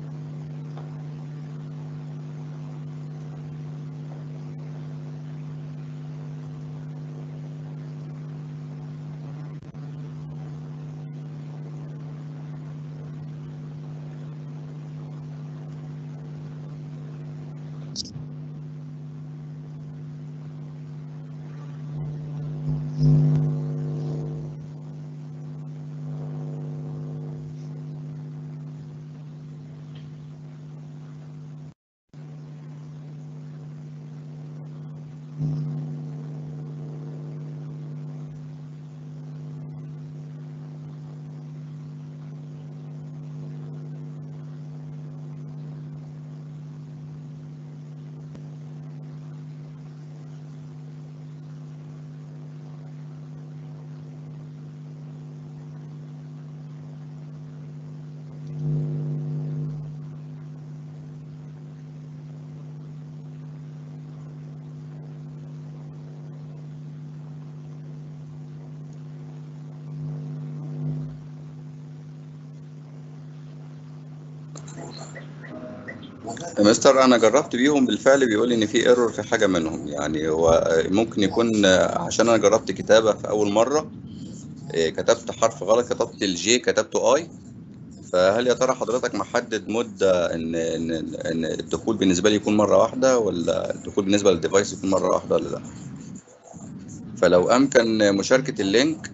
يا مستر انا جربت بيهم بالفعل بيقول ان في ايرور في حاجه منهم يعني هو ممكن يكون عشان انا جربت كتابه في اول مره إيه، كتبت حرف غلط كتبت الجي كتبته اي فهل يا ترى حضرتك محدد مده ان ان ان الدخول بالنسبه لي يكون مره واحده ولا الدخول بالنسبه للديفايس يكون مره واحده ولا لا فلو امكن مشاركه اللينك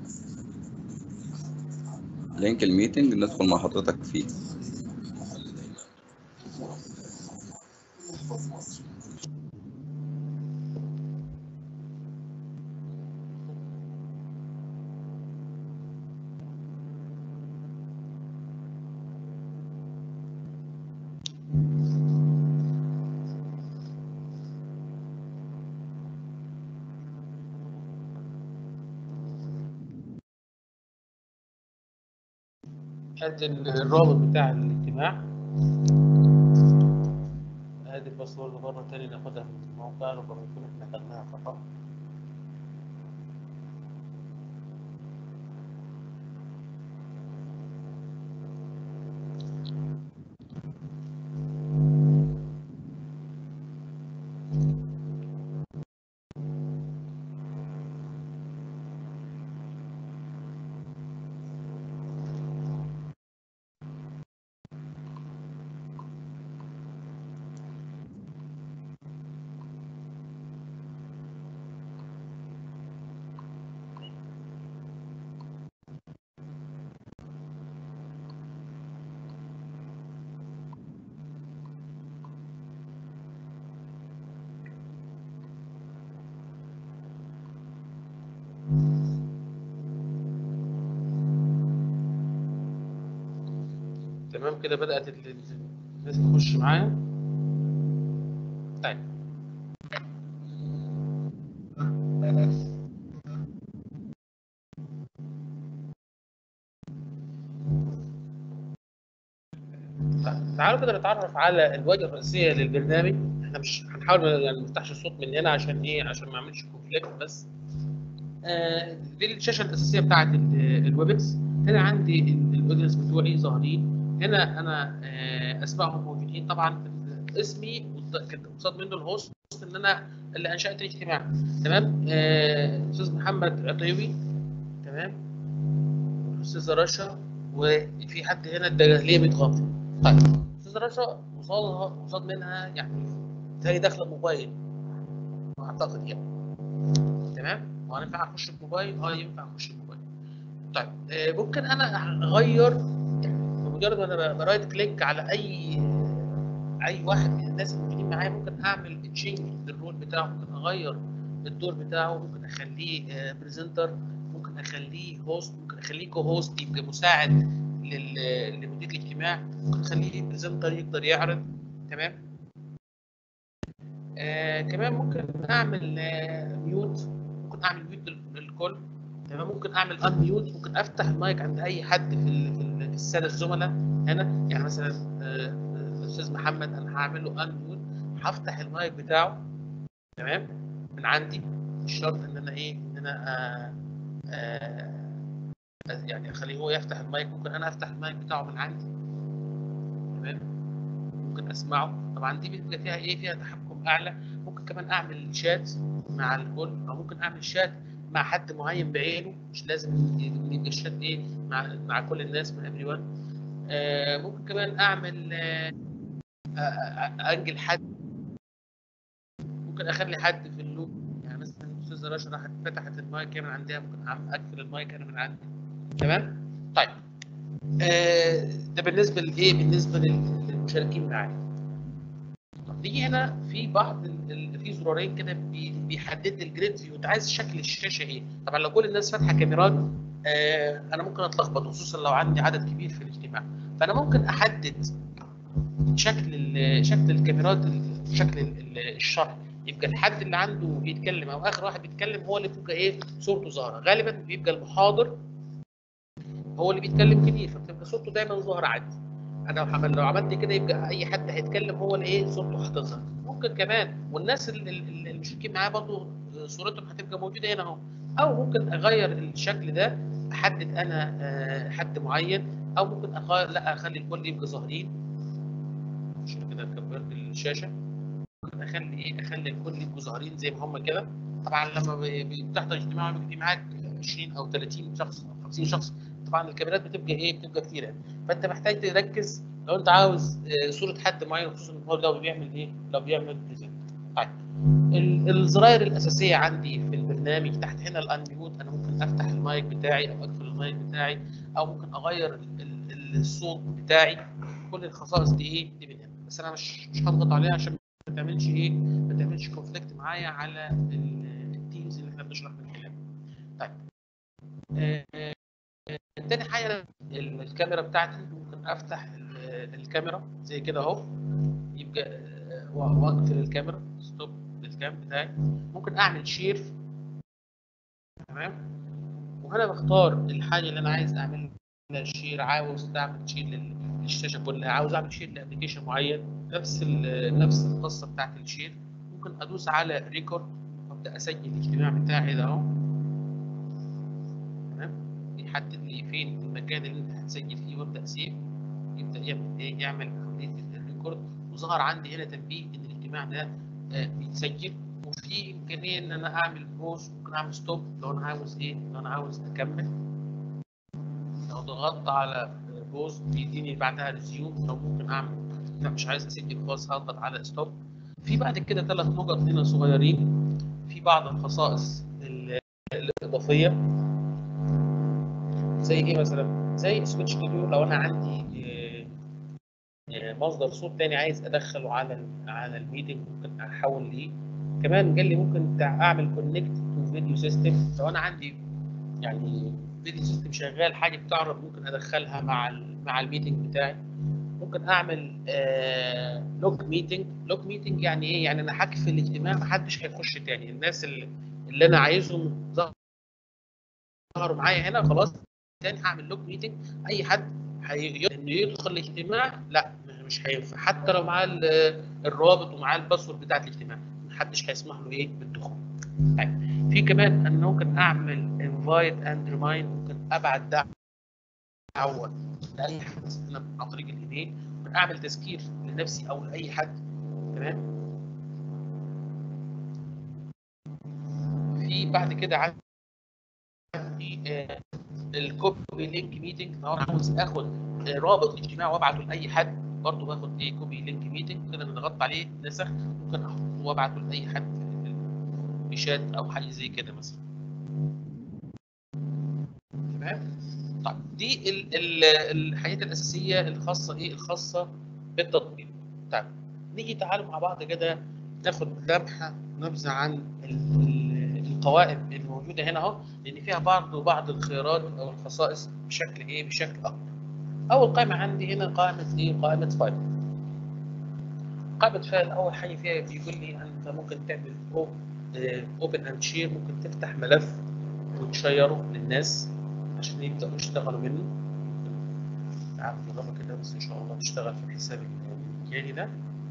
لينك الميتنج ندخل مع حضرتك فيه ادي الرابط بتاع الاجتماع ادي الباسورد مره تاني ناخدها من الموقع ربما يكون احنا خدناها خطا تمام كده بدات ال- ال- الناس تخش معايا طيب تعالوا كده نتعرف على الواجهه الرئيسيه للبرنامج احنا مش هنحاول ما- يعني ما نفتحش الصوت من هنا عشان ايه عشان ما اعملش كونفليكت بس آه دي الشاشه الاساسيه بتاعت ال- الويبكس هنا عندي ال- الاودينس بتوعي ظاهرين هنا انا آه اسمائهم موجودين طبعا اسمي قصاد- كان قصاد منه الهوست ان انا اللي انشات الاجتماع تمام آه، استاذ محمد عطيوي تمام استاذه رشا وفي حد هنا الدجاهليه متغطي طيب استاذه رشا قصادها قصاد منها يعني زي داخله موبايل اعتقد يعني تمام هو ينفع اخش بموبايل اه ينفع اخش بموبايل طيب آه، ممكن انا اغير بمجرد ما انا برايت كليك على اي اي واحد من الناس الموجودين معايا ممكن اعمل تشينج للرول بتاعه ممكن اغير الدور بتاعه ممكن اخليه بريزنتر ممكن اخليه هوست ممكن اخليه كو هوست يبقى مساعد لل- لمدير الاجتماع ممكن اخليه بريزنتر يقدر يعرض تمام آه كمان ممكن اعمل آه ميوت ممكن اعمل ميوت لل- للكل تمام ممكن اعمل ان ميوت ممكن افتح المايك عند اي حد في ال- في ال- في الساده الزملاء هنا يعني مثلا آه، الاستاذ محمد انا هعمل له ان ميوت هفتح المايك بتاعه تمام من عندي مش شرط ان انا ايه ان انا آه آه يعني اخليه هو يفتح المايك ممكن انا افتح المايك بتاعه من عندي تمام ممكن اسمعه طبعا دي بيبقى فيها ايه فيها تحكم اعلى ممكن كمان اعمل شات مع الكل او ممكن اعمل شات مع حد معين بعينه مش لازم يبقى الشات ايه مع مع كل الناس مع everyone ون آه ممكن كمان اعمل آه آه، آه، انجل حد ممكن اخلي حد في اللوب يعني مثلا الاستاذه رشا راحت فتحت المايك هي من عندها ممكن أعمل- اقفل المايك انا من عندي تمام طيب آه ده بالنسبه لايه بالنسبه لل- للمشاركين معايا طب نيجي هنا في بعض ال- ال- في زرارين كده بي- بيحدد لي الجريد فيو انت عايز شكل الشاشه ايه طبعا لو كل الناس فاتحه كاميرات آه انا ممكن اتلخبط خصوصا لو عندي عدد كبير في الاجتماع فانا ممكن احدد شكل ال- شكل الكاميرات ال- شكل ال- ال- الشرح يبقى الحد اللي عنده بيتكلم او اخر واحد بيتكلم هو اللي بيبقى ايه صورته ظاهره غالبا بيبقى المحاضر هو اللي بيتكلم كتير فبتبقى صورته دايما ظاهره عندي انا لو عمل- لو عملت كده يبقى اي حد هيتكلم هو اللي ايه صورته هتظهر ممكن كمان والناس ال- ال- ال- المشركين معايا برضه صورتهم هتبقى موجوده هنا اهو او ممكن اغير الشكل ده احدد انا آه، حد معين او ممكن اغير لا اخلي الكل يبقى ظاهرين عشان كده كبرت الشاشه ممكن اخلي ايه اخلي الكل يبقوا ظاهرين زي ما هم كده طبعا لما ب- ب- بتحضر اجتماع بيبقى في معاك 20 او 30 شخص او 50 شخص طبعا الكاميرات بتبقى ايه بتبقى كتيره فانت محتاج تركز لو انت عاوز آه، صوره حد معين خصوصا إن هو لو بيعمل ايه لو بيعمل بريزنت طيب ال- الزراير الاساسيه عندي في البرنامج تحت هنا الانميوت انا ممكن افتح المايك بتاعي او اقفل المايك بتاعي او ممكن اغير ال- ال- الصوت بتاعي كل الخصائص دي ايه دي من هنا بس انا مش مش هضغط عليها عشان ما تعملش ايه ما تعملش كونفليكت معايا على ال- التيمز اللي احنا بنشرح من خلاله طيب آه، آه، تاني حاجه ال- الكاميرا بتاعتي ممكن افتح ال- الكاميرا زي كده اهو يبقى آه، و- واقفل الكاميرا ستوب للكام بتاعي ممكن اعمل شير تمام وهنا بختار الحاجه اللي انا عايز اعملها شير عاوز تعمل شير لل- للشاشه كلها عاوز اعمل شير لابلكيشن معين نفس ال- نفس القصه بتاعت الشير ممكن ادوس على ريكورد وابدا اسجل الاجتماع بتاعي ده اهو تمام يحدد لي فين المكان اللي انت هتسجل فيه وابدا سيف يبدا يعمل ايه يعمل عمليه الريكورد وظهر عندي هنا تنبيه ان الاجتماع ده آه، بيتسجل وفي امكانيه ان انا اعمل بوز ممكن اعمل ستوب لو انا عاوز ايه لو انا عاوز اكمل لو ضغطت على بوز بيديني بعدها ريزيوم لو ممكن اعمل لا مش عايز اسجل خالص هضغط على ستوب في بعد كده ثلاث نقط هنا صغيرين في بعض الخصائص ال- الاضافيه زي ايه مثلا زي سويتش ستوديو لو انا عندي آه، آه، مصدر صوت تاني عايز ادخله على ال- على الميتنج ممكن احول ليه كمان قال لي ممكن تع- اعمل كونكت تو فيديو سيستم لو انا عندي يعني فيديو سيستم شغال حاجه بتعرض ممكن ادخلها مع ال مع الميتنج بتاعي ممكن اعمل آه لوك ميتنج لوك ميتنج يعني ايه يعني انا هقفل الاجتماع محدش هيخش تاني الناس اللي, اللي انا عايزهم ظهروا معايا هنا خلاص تاني هعمل لوك ميتنج اي حد هي... انه يدخل الاجتماع لا مش هينفع حتى لو معاه ال- الرابط ومعاه الباسورد بتاعت الاجتماع محدش هيسمح له ايه بالدخول طيب في كمان ان ممكن اعمل انفايت اند ريمايند ممكن ابعت دعوه لاي حد عن طريق الايميل ممكن اعمل تذكير لنفسي او لاي حد تمام في بعد كده عندي آه، الكوبي لينك ميتنج لو انا عاوز اخد آه، رابط الاجتماع وابعته لاي حد برضه باخد ايه كوبي لينك ميتنج كده انا ضغطت عليه نسخ ممكن احطه وابعته لاي حد في ال- في شات او حاجه زي كده مثلا تمام طيب دي ال- ال- الحاجات الاساسيه الخاصه ايه الخاصه بالتطبيق طيب نيجي تعالوا مع بعض كده ناخد لمحه نبذه عن ال- ال- القوائم الموجوده هنا اهو لان فيها برضه بعض الخيارات او الخصائص بشكل ايه بشكل اكبر اول قائمه عندي هنا قائمه ايه قائمه فايل قائمه فايل اول حاجه فيها بيقول لي انت ممكن تعمل اوبن اند شير ممكن تفتح ملف وتشيره للناس عشان يبداوا يشتغلوا منه تعالوا نجربها كده بس ان شاء الله تشتغل في الحساب المجاني ده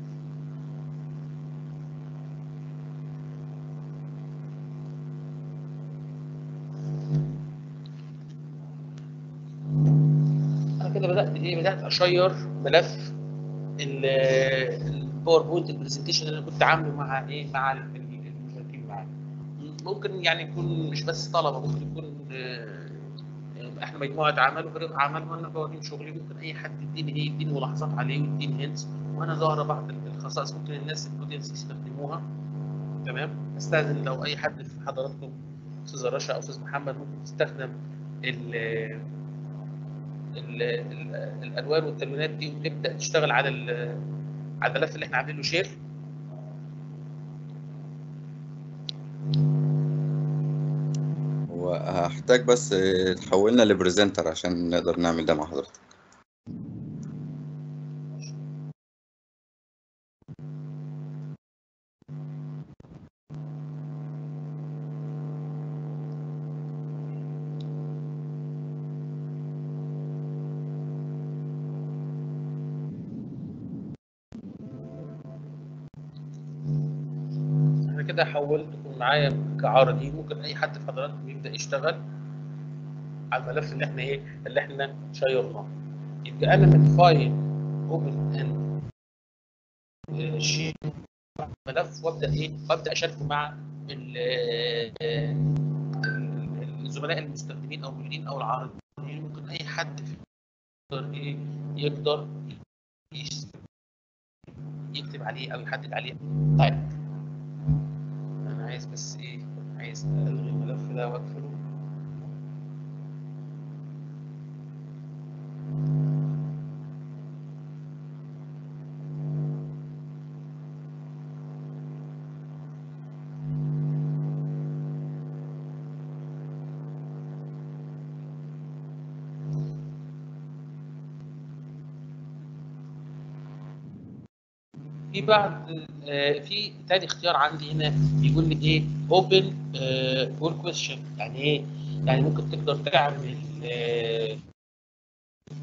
انا كده بدات ايه بدات اشير ملف ال- الباوربوينت البرزنتيشن اللي انا كنت عامله مع ايه مع ال- ال- المشاركين معايا ممكن يعني يكون مش بس طلبه ممكن يكون آه، آه، احنا مجموعه عمل وفريق عمل وانا بوريهم شغلي ممكن اي حد يديني ايه يديني ملاحظات عليه ويديني هنتس وانا ظاهره بعض الخصائص ممكن الناس الاودينس يستخدموها تمام استاذن لو اي حد في حضراتكم استاذ رشا او استاذ محمد ممكن تستخدم ال ال- ال- الالوان والتلوينات دي وتبدا تشتغل على ال- على الملف اللي احنا عاملين له شير وهحتاج بس آه، تحولنا لبريزنتر عشان نقدر نعمل ده مع حضرتك انا كده حولتكم معايا كعارضي ممكن اي حد في حضراتكم يبدا يشتغل على الملف اللي احنا ايه اللي احنا شيرناه يبقى انا من فايل اوبن اند شير ملف وابدا ايه وابدا اشاركه مع ال- ال- الزملاء المستخدمين او الموجودين او العارضين ممكن اي حد في يقدر ايه يقدر يش- يكتب عليه او يحدد عليه طيب انا عايز بس ايه عايز الغي الملف ده واقفله في بعض آه، في تاني اختيار عندي هنا بيقول لي ايه اوبن بول كويشن يعني ايه يعني ممكن تقدر تعمل آه،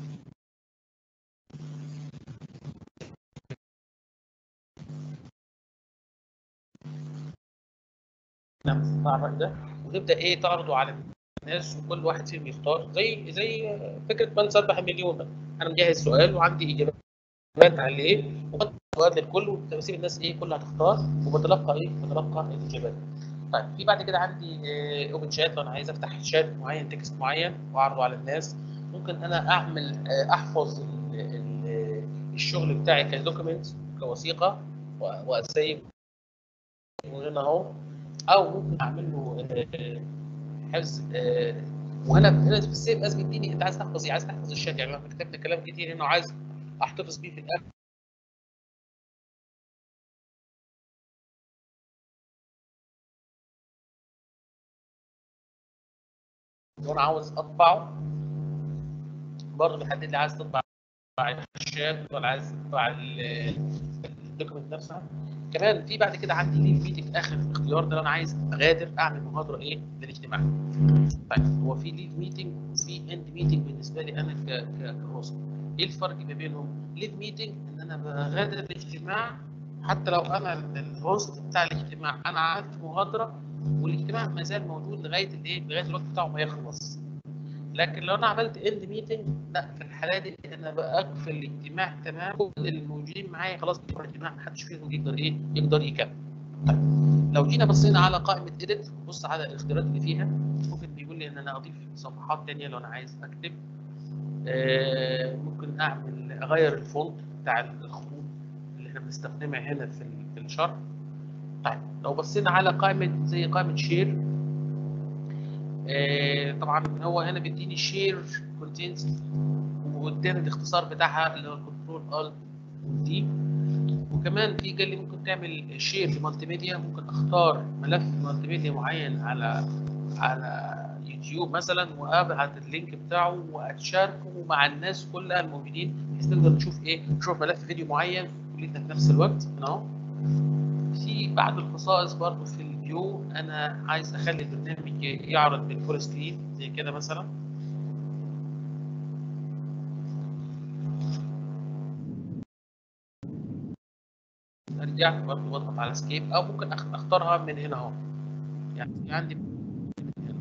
نعم استطاع الرأي ده وتبدا ايه تعرضه على الناس وكل واحد فيهم يختار زي زي فكره من سبح المليون ده انا مجهز سؤال وعندي اجابات عليه وبدي سؤال للكل وبسيب الناس ايه كلها تختار وبتلقى ايه بتلقى الاجابات طيب في بعد كده عندي اوبن شات لو انا عايز افتح شات معين تكست معين واعرضه على الناس ممكن انا اعمل آه، احفظ ال- ال- الشغل بتاعي كدوكيمنت كوثيقه و- واسيب من هنا اهو او ممكن اعمل له آه، حفظ آه، وهنا هنا في السيف از بيديني انت عايز تحفظ ايه عايز تحفظ الشات يعني لما كتبت كلام كتير هنا وعايز احتفظ بيه في الاخر وانا عاوز اطبعه برضه بيحدد لي عايز تطبع الشات ولا عايز تطبع ال- الدوكيمنت نفسها كمان في بعد كده عندي ليف ميتنج في اخر الاختيار ده لو انا عايز اغادر اعمل محاضره ايه للاجتماع طيب هو في ليف ميتنج وفي اند ميتنج بالنسبه لي انا ك- ك- كهوست ايه الفرق ما بينهم ليف ميتنج ان انا بغادر الاجتماع حتى لو انا الهوست بتاع الاجتماع انا عملت محاضره والاجتماع ما زال موجود لغايه الايه لغايه الوقت بتاعه ما يخلص لكن لو انا عملت اند ميتنج لا في الحاله دي انا بقفل الاجتماع تمام كل اللي موجودين معايا خلاص بيروح الاجتماع محدش فيهم يقدر ايه يقدر يكمل طيب لو جينا بصينا على قائمه اديت بص على الاختيارات اللي فيها ممكن بيقول لي ان انا اضيف صفحات تانية لو انا عايز اكتب آه ممكن اعمل اغير الفونت بتاع الخطوط اللي احنا بنستخدمها هنا في ال- في الشرح طيب لو بصينا على قائمه زي قائمه شير آه، طبعا هو هنا بيديني شير كونتينز واداني الاختصار بتاعها اللي هو كنترول الت دي وكمان في قال لي ممكن تعمل شير لمالتي ميديا ممكن اختار ملف مالتي ميديا معين على على يوتيوب مثلا وابعت اللينك بتاعه واتشاركه مع الناس كلها الموجودين بحيث نقدر نشوف ايه نشوف ملف فيديو معين كلنا في نفس الوقت هنا اهو في بعض الخصائص برضو في الفيو انا عايز اخلي البرنامج يعرض بالفول سكرين زي كده مثلا ارجع برضو بضغط على سكيب او ممكن أخ- اختارها من هنا اهو يعني في عندي من هنا.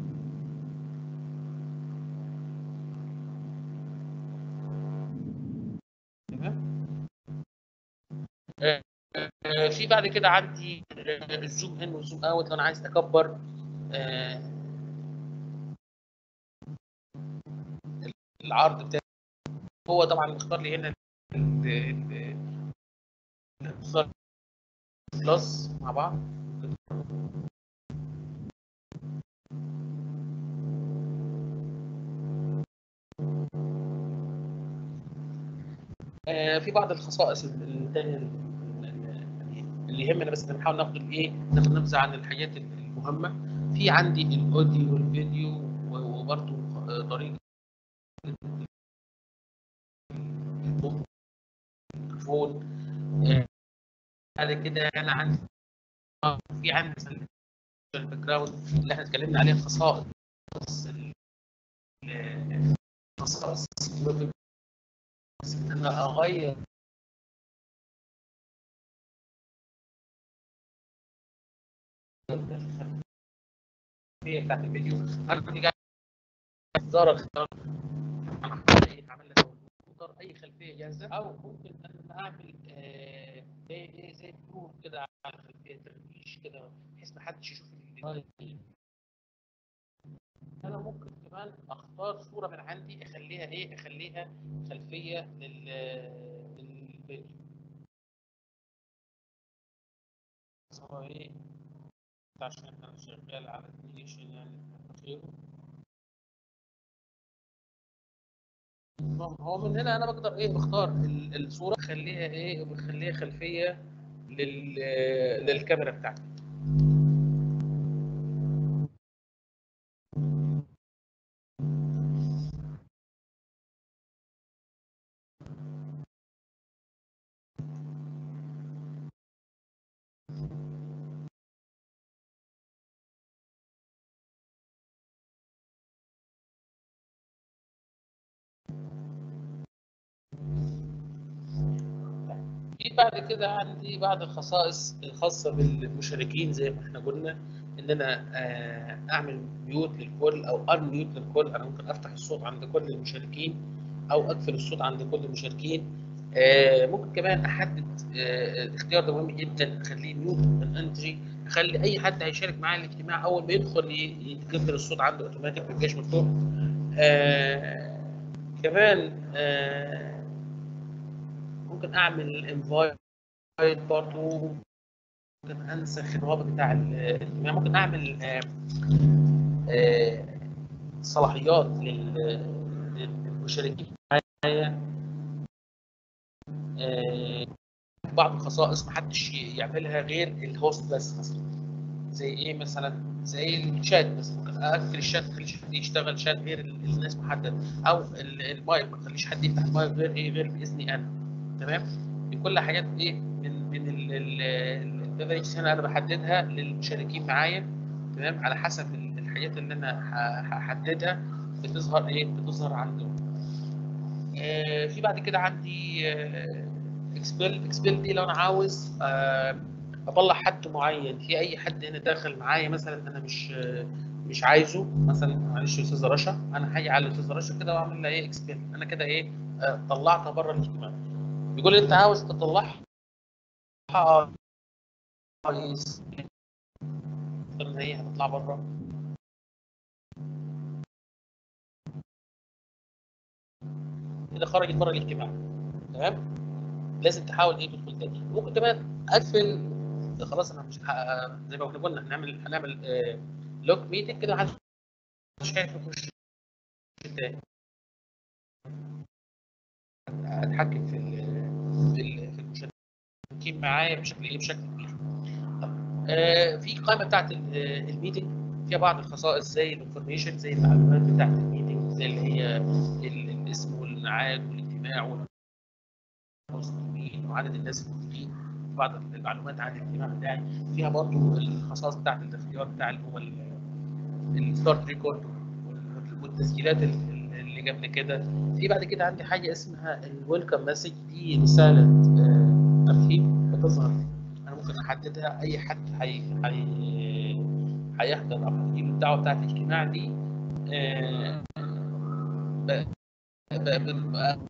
تمام آه، آه، في بعد كده عندي آه، الزوم ان والزوم اوت لو انا عايز اكبر آه، العرض بتاعي هو طبعا مختار لي هنا ال- ال- الاختصار بلس مع بعض آه، في بعض الخصائص الثانيه اللي يهمنا بس بنحاول ناخد الايه ناخد نبذه عن الحاجات المهمه في عندي الاوديو والفيديو وبرضه طريقه الميكروفون آه، بعد كده انا عندي آه، في عندي مثلا الباك جراوند اللي احنا اتكلمنا عليه خصائص ال- ال- خصائص ان انا اغير الخلفيه بتاعت الفيديو انا كنت قاعد اختار اختار عمل لك اختار اي خلفيه جاهزه او ممكن ان انا اعمل آه، زي ايه زي بلور كده على الخلفيه ترميش كده بحيث ما حدش يشوف ال- انا ممكن كمان اختار صوره من عندي اخليها ايه اخليها خلفيه لل للفيديو هو ايه عشان انا شغال على انيميشن يعني غيره المهم هو من هنا انا بقدر ايه بختار ال- الصوره اخليها ايه بخليها خلفيه لل للكاميرا بتاعتي في بعد كده عندي بعض الخصائص الخاصه بالمشاركين زي ما احنا قلنا ان انا آه، اعمل ميوت للكل او ار ميوت للكل انا ممكن افتح الصوت عند كل المشاركين او اقفل الصوت عند كل المشاركين آه، ممكن كمان احدد آه، الاختيار ده مهم جدا اخليه ميوت انتري اخلي اي حد هيشارك معايا الاجتماع اول ما يدخل ي- يتقفل الصوت عنده اوتوماتيك ما يبقاش مفتوح آه، كمان آه، ممكن اعمل انفايت برضه ممكن انسخ الرابط بتاع الاجتماع ممكن اعمل آه، آه، صلاحيات لل- للمشاركين معايا آه، بعض الخصائص محدش يعملها غير الهوست بس مثلا زي ايه مثلا زي الشات بس ممكن اقفل الشات ما اخليش حد يشتغل شات غير ال- الناس محدد او ال- المايك ما اخليش حد يفتح المايك غير ايه غير باذني انا تمام دي كل حاجات ايه من من البيفريج هنا انا بحددها للمشاركين معايا تمام على حسب ال- الحاجات اللي انا ه- هحددها بتظهر ايه بتظهر عندهم آه، في بعد كده عندي اكسبل اكسبل دي لو انا عاوز آه، اطلع حد معين في اي حد هنا داخل معايا مثلا انا مش آه، مش عايزه مثلا معلش يا استاذه رشا انا هاجي على الاستاذه رشا كده واعمل لها ايه اكسبل انا كده ايه آه، طلعتها بره الاجتماع بيقول لي انت عاوز تطلعها آه، كويس ان هي هتطلع بره كده خرجت بره الاجتماع تمام لازم تحاول ايه تدخل تاني ممكن كمان اقفل خلاص انا مش ه- زي ما احنا قلنا هنعمل هنعمل لوك ميتنج كده محدش مش عارف يخش تاني اتحكم في ال في ال في المشاركين معايا بشكل ايه بشكل كبير طب، آه، في قائمه بتاعت ال- آه، الميتنج فيها بعض الخصائص زي الانفورميشن زي المعلومات بتاعت الميتنج زي اللي هي ال- الاسم والميعاد والاجتماع والمستمعين وعدد الناس الموجودين بعض المعلومات عن الاجتماع بتاعي فيها برضو الخصائص بتاعت الاختيار بتاع اللي هو الستارت ريكورد والتسجيلات ال- ال- اللي قبل كده في بعد كده عندي حاجه اسمها الويلكم مسج دي رساله آه، ترحيب بتظهر انا ممكن احددها اي حد هي هي هيحضر او هتجيب الدعوه بتاعت الاجتماع دي آه، ب- ب- ب-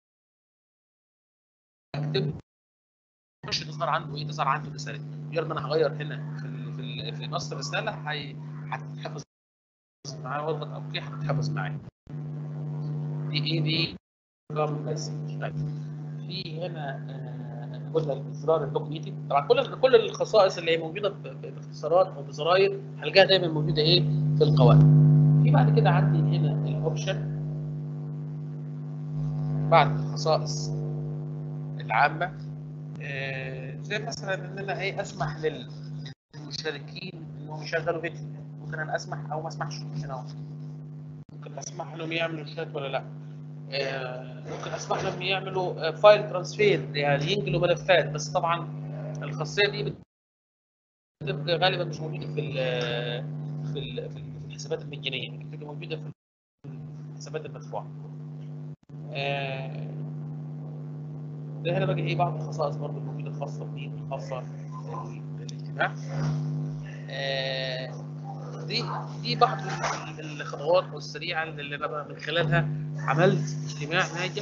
اكتب مش تظهر عنده ايه تظهر عنده رساله مجرد ما انا هغير هنا في ال- في ال- في نص الرساله هي- هتتحفظ معايا واضغط اوكي هتتحفظ معايا دي ايه دي رقم مسج طيب في هنا آه، قلنا زرار اللوك ميتنج طبعا كل كل الخصائص اللي هي موجوده ب- ب- باختصارات او بزراير هلقاها دايما موجوده ايه في القوائم في بعد كده عندي هنا الاوبشن بعد الخصائص العامه آه، زي مثلا ان انا ايه اسمح لل- للمشاركين انهم يشغلوا فيديو ممكن انا اسمح او ما اسمحش هنا أهو. ممكن اسمح لهم يعملوا شات ولا لا آه، ممكن اسمح لهم يعملوا آه، فايل ترانسفير يعني ينقلوا ملفات بس طبعا الخاصيه دي بتبقى غالبا مش موجوده في ال في ال في ال- في الحسابات المجانيه يمكن تبقى موجوده في الحسابات المدفوعه آه، ده هنا بقى ايه بعض الخصائص برضه الموجوده الخاصه بيه الخاصه بال- بالاجتماع آه، دي دي بعض ال- الخطوات السريعه اللي انا بقى من خلالها عملت اجتماع ناجح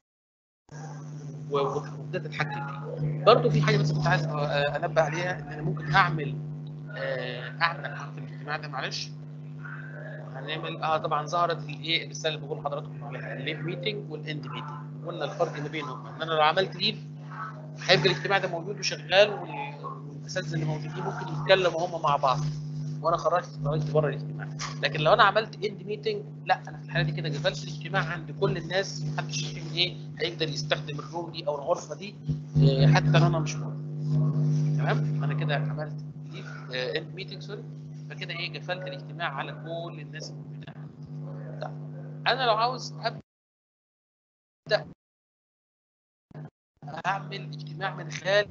و- وابتديت اتحكم فيه. برضه في حاجه بس كنت عايز آه، انبه عليها ان انا ممكن اعمل آه، اعمل في الاجتماع ده معلش هنعمل اه طبعا ظهرت الايه الرساله اللي بقول لحضراتكم عليها الليف ميتنج والاند ميتنج قلنا الفرق ما بينهم ان انا لو عملت ليف هيبقى الاجتماع ده موجود وشغال وال- والاساتذه اللي موجودين ممكن يتكلموا هم مع بعض وانا خرجت خرجت بره الاجتماع لكن لو انا عملت اند ميتنج لا انا في الحاله دي كده قفلت الاجتماع عند كل الناس محدش فيهم ايه هيقدر يستخدم الروم دي او الغرفه دي إيه، حتى لو انا مش موجود تمام انا كده عملت اند ميتنج سوري فكده ايه قفلت الاجتماع على كل الناس الموجوده طيب، انا لو عاوز ابدا اعمل اجتماع من خلال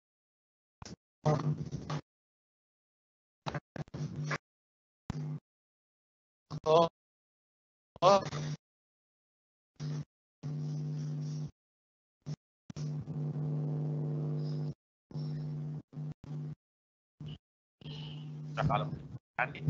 اه اه على عندي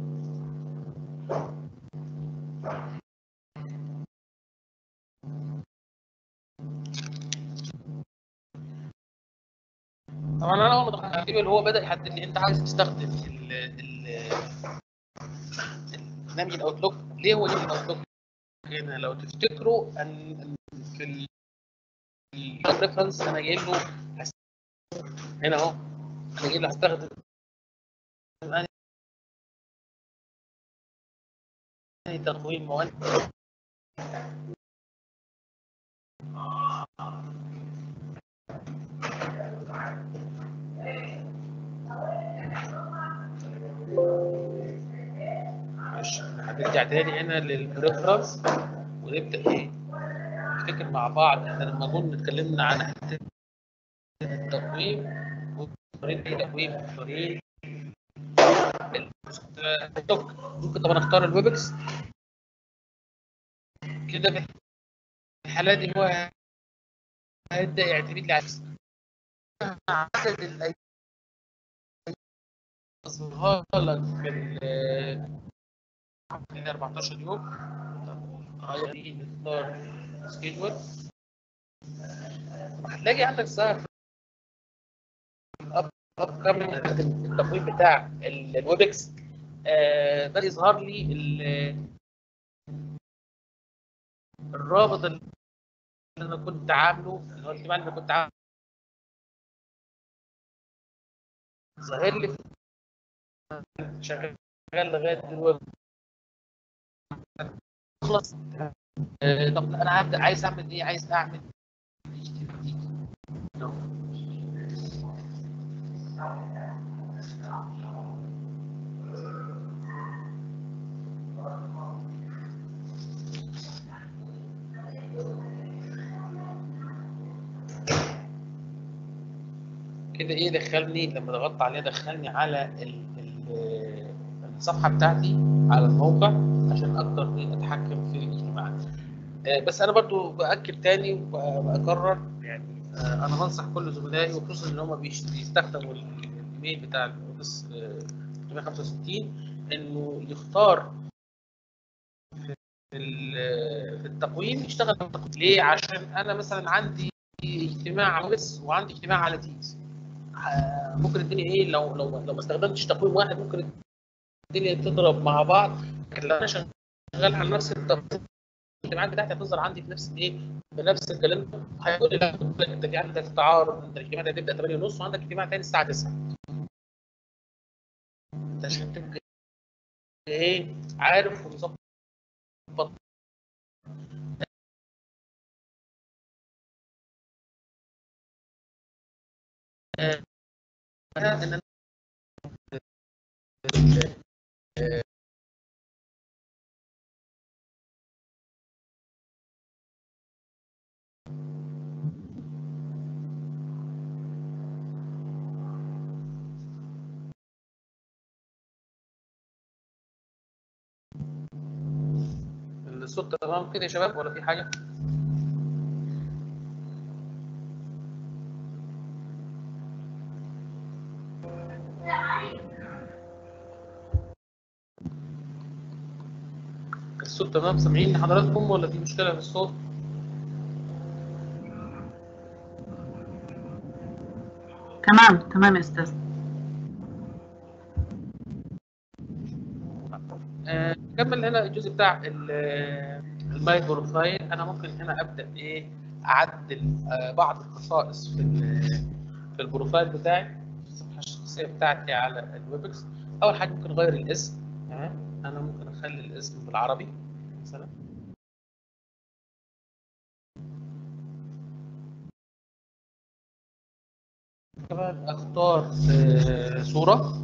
طبعا انا اول ما دخلت على الفيديو اللي هو بدا يحدد لي انت عايز تستخدم ال ال برنامج الاوتلوك ليه هو ليه الاوتلوك هنا لو تفتكروا ان إن في الريفرنس انا جايب له هس- هنا اهو انا جايب له هستخدم أنهي تقويم مواد ماشي هنرجع تاني هنا للريفرنس ونبدا ايه نفتكر مع بعض احنا لما كنا اتكلمنا عن حته التقويم طريقه التقويم طريقه التوك ممكن طبعا اختار الويبكس كده في الحاله دي هو هيبدا يعتمد لي على عدد الايام اظهرها لك في ال- في 14 يوم غير دي نختار سكيدول هتلاقي عندك ظهر الاب كامل التقويم بتاع ال- الويبكس آه، ده يظهر لي ال- الرابط اللي انا كنت عامله اللي هو الاجتماع اللي انا كنت عامله ظاهر لي شغال لغايه دلوقتي خلص آه، طب انا هبدا عايز اعمل ايه عايز اعمل كده ايه دخلني لما ضغطت عليه دخلني على ال ال الصفحه بتاعتي على الموقع عشان اقدر إيه اتحكم في الاجتماعات آه، بس انا برضو باكد تاني وبكرر يعني آه، انا بنصح كل زملائي وخصوصا ان هم بيستخدموا الايميل بتاع الاوفيس 365 انه يختار في ال- في التقويم يشتغل في التقويم ليه؟ عشان انا مثلا عندي اجتماع على اوفيس وعندي اجتماع على تيمز آه، ممكن الدنيا ايه لو لو لو ما استخدمتش تقويم واحد ممكن الدنيا تضرب مع بعض لكن لو انا شغال على نفس التقويم الاجتماعات بتاعتي هتظهر عندي في نفس الايه في نفس الكالندر هيقول لي لا انت في عندك تعارض انت الاجتماع ده هتبدا 8 ونص وعندك اجتماع تاني الساعه 9 انت عشان تبقى ايه عارف ومظبط آه، ان انا الصوت تمام كده يا شباب ولا في حاجه؟ الصوت تمام سامعين حضراتكم ولا في مشكله في الصوت؟ تمام تمام يا استاذ آه، نكمل هنا الجزء بتاع ال- الماي بروفايل انا ممكن هنا ابدا ايه اعدل آه، بعض الخصائص في ال- في البروفايل بتاعي في الصفحه الشخصيه بتاعتي على الويبكس اول حاجه ممكن اغير الاسم تمام انا ممكن اخلي الاسم بالعربي مثلا كمان اختار آه، صوره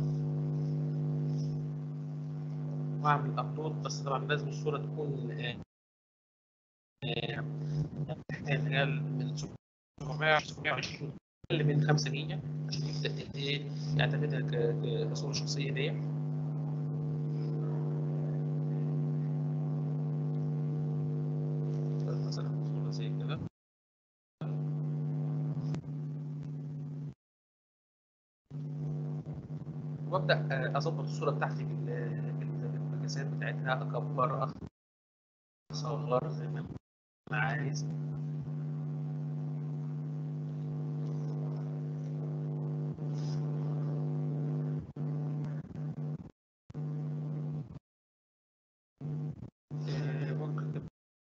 واعمل ابلود بس طبعا لازم الصوره تكون آه، آه، تحتاج من 720 اقل من 5 جيجا عشان يبدا ايه يعتمدها ك- كصوره شخصيه ليا مثلا صوره زي كده وابدا آه، اظبط الصوره بتاعتي بال- بالمقاسات بتاعتها اكبر اصغر زي ما انا عايز آه، ممكن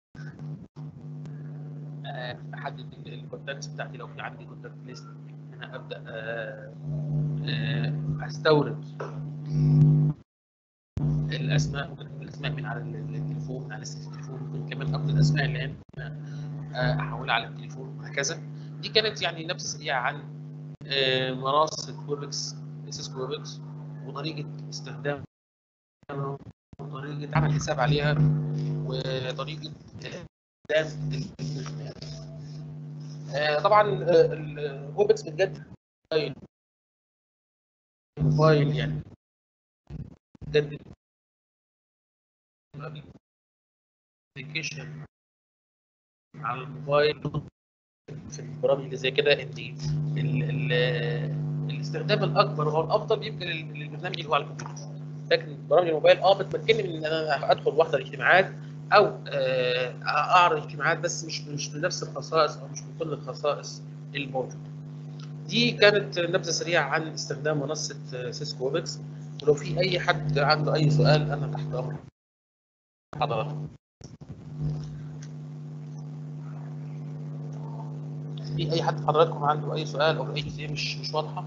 آه، احدد الكونتاكتس بتاعتي لو في عندي كونتاكت ليست انا ابدا آه، آه، استورد الاسماء ممكن تكون الاسماء من على ال- ال- التليفون من على لسته التليفون ممكن كمان اخد الاسماء اللي انا آه، احولها على التليفون وهكذا دي كانت يعني نبذه سريعه عن آه، منصه ويبكس سيسكو ويبكس وطريقه استخدامها وطريقه عمل حساب عليها وطريقه استخدام البرنامج آه، طبعا الويبكس بتجدد فايل فايل يعني بتجدد ابلكيشن على الموبايل في البرامج اللي زي كده ان ال- ال- الاستخدام الاكبر هو الافضل بيبقى لل- للبرنامج اللي هو على الكمبيوتر لكن برامج الموبايل اه بتمكنني من ان انا ادخل واحضر اجتماعات او آه، اعرض اجتماعات بس مش مش بنفس الخصائص او مش بكل الخصائص الموجوده. دي كانت نبذه سريعه عن استخدام منصه سيسكو ويبكس ولو في اي حد عنده اي سؤال انا تحت امر حضرتك. في اي حد حضراتكم عنده اي سؤال او اي جزئيه مش مش واضحه؟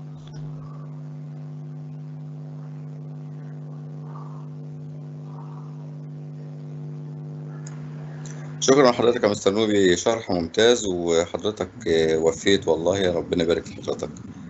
شكرا لحضرتك يا مستر نوبي شرح ممتاز وحضرتك آه، وفيت والله ربنا يبارك في حضرتك